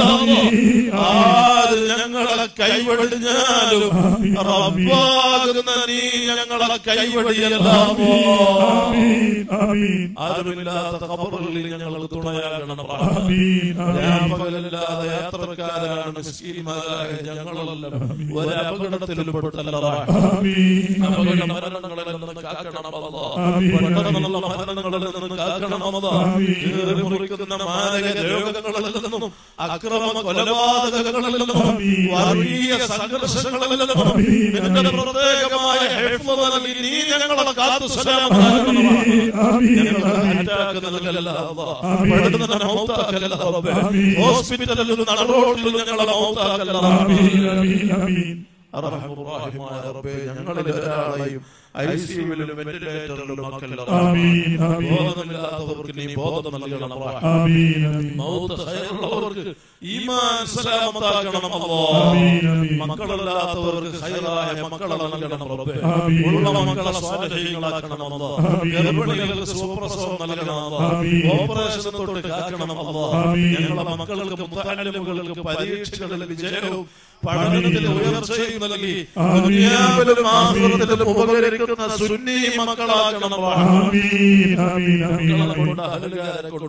ആര് ഞങ്ങളെ കൈവടിഞ്ഞാലും റബ്ബാകുന്ന നീ ഞങ്ങളെ കൈവടിയല്ലാമോ آمين آمين ആരുമില്ലാത്ത ഖബറിൽ ഞങ്ങൾക്ക് തുണയാകണം റഹ്മാൻ. آمين آمين രാപ്പകലില്ലാതെ യാത്രക്കാരാണ് മിസ്കീന്മാരായ ഞങ്ങളെല്ലാം ഒരു അപകടത്തിലും പെട്ടല്ല റഹ്മാൻ. آمين അപകട മരണങ്ങളിൽ നിന്ന് കാക്കണം അല്ലാ. ആമീൻ. പെട്ടെന്നുള്ള മരണങ്ങളിൽ നിന്ന് കാക്കണം അല്ലാ. ആമീൻ. കീറിമുറിക്കുന്ന മാരക രോഗങ്ങളിൽ നിന്നും അക്രമ കൊലപാതകങ്ങളിൽ നിന്നും ആമീൻ. വർഗീയ സംഘർഷങ്ങളിൽ നിന്നും ആമീൻ. നിന്റെ പ്രത്യേകമായ ഹിഫ്ള് നൽകി നീ ഞങ്ങളെ കാത്തു സലാമത്താക്കണം آمين آمين ഞങ്ങളെ അറ്റാക്ക് നൽകല്ല അല്ലാ. ആമീൻ. പെടുന്ന മൗത്താക്കല്ല റബ്ബേ. ആമീൻ. ഹോസ്പിറ്റലിലും നടറോഡിലും ഞങ്ങളെ മൗത്താക്കല്ല റബ്ബേ. آمين آمين آمين അർഹമുറാഹിമായ റബ്ബേ, ഞങ്ങളിൽ ഒരാളെയും ഐസിയുവിലും വെന്റിലേറ്ററിലും ആക്കല്ല آمين آمين ബോധമില്ലാത്തവർക്ക് നീ ബോധം നൽകണം റഹ്മാൻ. آمين آمين മൗത്ത് ഖൈറുള്ളവർക്ക് ഈമാൻ സലാമത്താക്കണം അല്ലാ. آمين آمين മക്കളില്ലാത്തവർക്ക് ഖൈറായ മക്കളെ നൽകണം റബ്ബേ. ആമീൻ. ഉള്ള മക്കളെ സ്വാധീനങ്ങളാക്കണം അല്ലാ. ആമീൻ. ഗർഭിണികൾക്ക് സുപ്രസവം നൽകണം അല്ലാ. ആമീൻ. ഓപ്പറേഷൻ തൊട്ട് കാക്കണം അല്ലാ. ആമീൻ. ഞങ്ങളെ മക്കൾക്ക് മുത്തലിമുകൾക്ക് പരീക്ഷകളിൽ വിജയവും പഠനത്തിൽ ഉയർച്ചയും നൽകി ആമീൻ. ദുനിയാവിലും ആഖിറത്തിലും ഉപകരിക്കുന്ന സുന്നി മക്കളാക്കണം റഹ്മാൻ. آمين آمين آمين മക്കളെ കൊണ്ട് അഹലുകാരെ കൊണ്ട്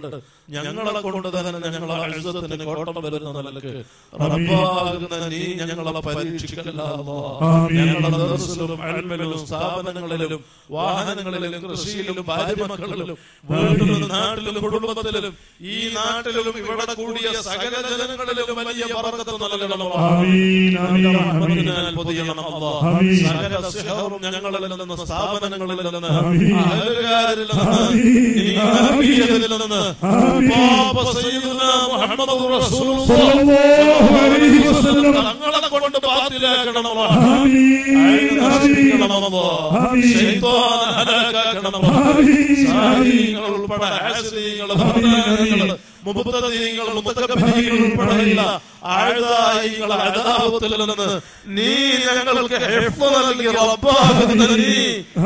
ഞങ്ങളെ കൊണ്ട് തന്നെ ഞങ്ങളെ അഴുസത്തിന് കോട്ടം വരുന്ന നിലക്ക് റബ്ബാകുന്ന നീ ഞങ്ങളെ പരീക്ഷിക്കല്ല അല്ലാ. ആമീൻ. ഞങ്ങളുടെ ദർസിലും അൽമിലും സ്ഥാപനങ്ങളിലും വാഹനങ്ങളിലും കൃഷിയിലും ഭാര്യമക്കളിലും വീട്ടിലും നാട്ടിലും കുടുംബത്തിലും ഈ നാട്ടിലും ഇവിടെ കൂടിയ സകല ജനങ്ങളിലും വലിയ പറക്കത്ത് നൽകണം അല്ലാ. ആമീൻ ആമീൻ ആമീൻ റഹ്മത്തിനാൽ പൊതിയണം അല്ലാ. ആമീൻ. സകല സിഹറും ഞങ്ങളിൽ നിന്ന് സ്ഥാപനങ്ങളിൽ നിന്ന് ആമീൻ. അഹലുകാരിൽ നിന്ന് ആമീൻ. ഈ ആഫിയത്തിൽ നിന്ന് ആമീൻ. പാപ സയ്യിദുനാ മുഹമ്മദ് റസൂലുള്ളാഹ് സല്ലല്ലാഹു അലൈഹി വസല്ലം തങ്ങളെ കൊണ്ട് ബാത്തിലാക്കണം അല്ലാ. ആമീൻ ആമീൻ നശിപ്പിക്കണമല്ലോ. ആമീൻ. ശൈത്വാൻ ഹലാക്കാക്കണമല്ലോ. ആമീൻ. സാരീങ്ങൾ ഉൾപ്പെടെ ഹാസിരീങ്ങൾ, ഭർത്താക്കൾ, മുബത്തദീങ്ങൾ, മുതക്കബിരീങ്ങൾ ഉൾപ്പെടെയുള്ള ആഴ്ദായികൾ, അദാവത്തിൽ നിന്ന് നീ ഞങ്ങൾക്ക് ഹിഫ്ള് നൽകി റബ്ബാകുന്ന നീ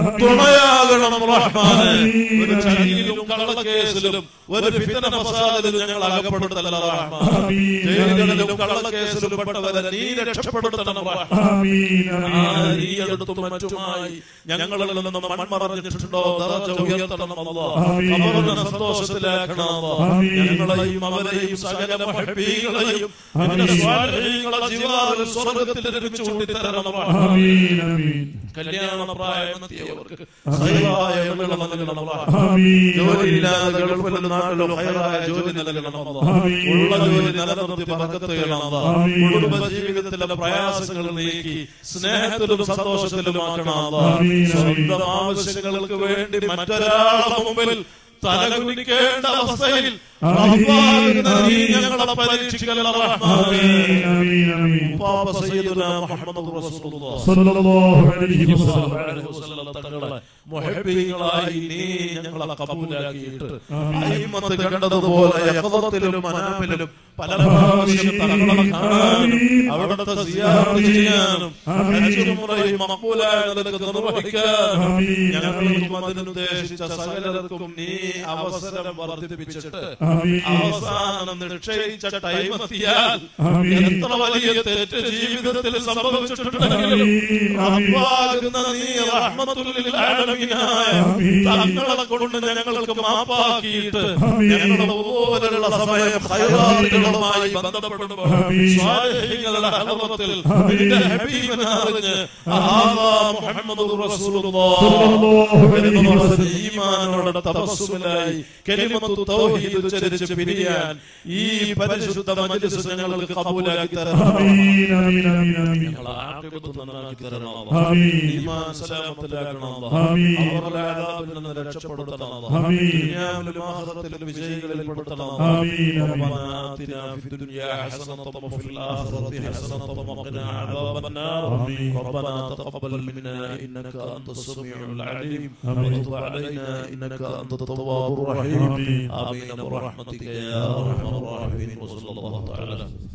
തുണയാകണം റഹ്മാനെ. ഒരു ചതിയിലും കള്ളക്കേസിലും ഒരു ഫിത്തന ഫസാദിലും ഞങ്ങൾ അകപ്പെടുത്തല്ല റഹ്മാനെ. ആമീൻ. ജയിലുകളിലും കള്ളക്കേസിലും പെട്ടവരെ നീ രക്ഷപ്പെടുത്തണം റഹ്മാനെ. ആമീൻ ആമീൻ ആരിയടുത്തും മറ്റുമായി ഞങ്ങളിൽ നിന്ന് മൺമറഞ്ഞിട്ടുണ്ടോ ദറജ ഉയർത്തണം അല്ലാ. ആമീൻ. അവരുടെ സന്തോഷത്തിലാക്കണം അല്ലാ. ആമീൻ. ഞങ്ങളെയും അവരെയും സകല മുഹബ്ബീകളെയും അവരുടെ സ്വാലിഹീങ്ങളെ ജിവാറിൽ സ്വർഗ്ഗത്തിൽ ഒരുമിച്ച് കൂട്ടിത്തരണം അല്ലാ. ആമീൻ ആമീൻ കല്യാണ പ്രായമെത്തിയവർക്ക് ഹൈറായ ഇളവുകൾ നൽകണം അല്ലാ. ആമീൻ ജോലിയില്ലാതെ ഗൾഫിലും നാട്ടിലും ഹൈറായ ജോലി നൽകണം അല്ലാ. ആമീൻ. ഉള്ള ജോലി നിലനിർത്തി പറക്കത്ത് ചെയ്യണം അല്ലാ. ആമീൻ. കുടുംബ ജീവിതത്തിലെ പ്രയാസങ്ങൾ നീക്കി സ്നേഹത്തിലും സന്തോഷത്തിലുമാക്കണം അല്ലാ. ആമീൻ. സ്വന്തം ആവശ്യങ്ങൾക്ക് വേണ്ടി മറ്റൊരാളെ മുമ്പിൽ തലകുനിക്കേണ്ട അവസ്ഥയിൽ ആമീൻ. റബ്ബാകുന്ന നീ ഞങ്ങളെ പരീക്ഷിക്കല്ല റഹ്മാനേ. ആമീൻ ആമീൻ ആമീൻ പാപ സയ്യിദുനാ മുഹമ്മദ് റസൂലുള്ളാഹ് സല്ലല്ലാഹു അലൈഹി വസല്ലം സല്ലല്ലാഹു അലൈഹി വസല്ലം തങ്ങളെ മുഹബ്ബീങ്ങളായി നീ ഞങ്ങളെ കബൂലാക്കിയിട്ട് അയിമത്ത് കണ്ടതുപോലെ യഖദത്തിലും അനാമിലും പല പ്രാവശ്യം തങ്ങളെ കാണാനും അവിടുത്തെ സിയാറത്ത് ചെയ്യാനും ഹജ്ജ് ഉംറയും മഖബൂലായ നിലക്ക് നിർവഹിക്കാനും ആമീൻ. ഞങ്ങൾക്കും അതിനുദ്ദേശിച്ച സകലർക്കും നീ അവസരം വർദ്ധിപ്പിച്ചിട്ട് ആമീൻ അവസാനം നിശ്ചയിച്ച ടൈം എത്തിയാൽ ആമീൻ. എത്ര വലിയ തെറ്റ് ജീവിതത്തിൽ സംഭവിച്ചിട്ടുണ്ടെങ്കിലും ആമീൻ. ആമീൻ. റബ്ബാകുന്ന നീ റഹ്മത്തുൽ ലിൽ ആലമീനായ ആമീൻ. തങ്ങളെ കൊണ്ട് ഞങ്ങൾക്ക് മാപ്പാക്കിയിട്ട് ആമീൻ. ഞങ്ങളുടെ ഓരോരുള്ള സമയം ഹൈറാത്തുകളുമായി ബന്ധപ്പെടുമ്പോൾ ആമീൻ. സ്വാലിഹീങ്ങളുടെ ഹലവത്തിൽ ആമീൻ. നിന്റെ ഹബീബിനെ അറിഞ്ഞ് ആഹാ മുഹമ്മദ് റസൂലുള്ളാഹ് സല്ലല്ലാഹു അലൈഹി വസല്ലം ഈമാനോടെ തപസ്സുമിലായി കലിമത്തു തൗഹീദ് ഉച്ചരിച്ച് പിരിയാൻ ഈ പരിശുദ്ധ മജ്ലിസ് ഞങ്ങൾക്ക് കബൂലാക്കി തരണം ആമീൻ ആമീൻ ആമീൻ ആമീൻ ഞങ്ങളെ ആഖിബത്ത് നന്നാക്കി തരണം ആമീൻ. ഈമാൻ സലാമത്തിലാക്കണം ആമീൻ. അവരുടെ അദാബിൽ നിന്ന് രക്ഷപ്പെടുത്തണം ആമീൻ. ദുനിയാവിലും ആഖിറത്തിലും വിജയികളിൽ പെടുത്തണം ആമീൻ. ربنا آتنا في الدنيا حسنة وفي الآخرة حسنة وقنا عذاب النار آمين. ربنا تقبل منا إنك أنت السميع العليم آمين. وتب علينا إنك أنت التواب الرحيم آمين. آمين برحمتك يا أرحم الراحمين وصلى الله تعالى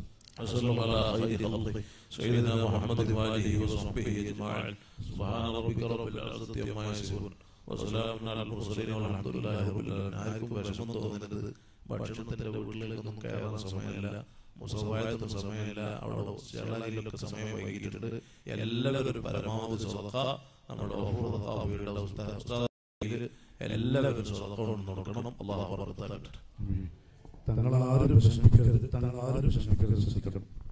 وسلم على خير خلقه سيدنا محمد وآله وصحبه أجمعين سبحان ربك رب العزة عما يصفون وسلام على المرسلين والحمد لله رب العالمين ആർക്കും വിഷമം തോന്നരുത് ഭക്ഷണത്തിന്റെ വീട്ടിലേക്കൊന്നും കയറാൻ സമയമില്ല മുസവായത്തും സമയമില്ല അവിടെ ചേളയിലൊക്കെ സമയം വൈകിട്ടുണ്ട് എല്ലാവരും പരമാവധി സ്വതക്ക നമ്മുടെ വീടുള്ള ഉസ്താദ് എല്ലാവരും സ്വതക്ക കൊണ്ട് നടക്കണം അള്ളാഹു വർത്താൻ തങ്ങൾ ആരും വിഷമിക്കരുത് തങ്ങൾ ആരും വിഷമിക്കരുത് ശ്രദ്ധിക്കണം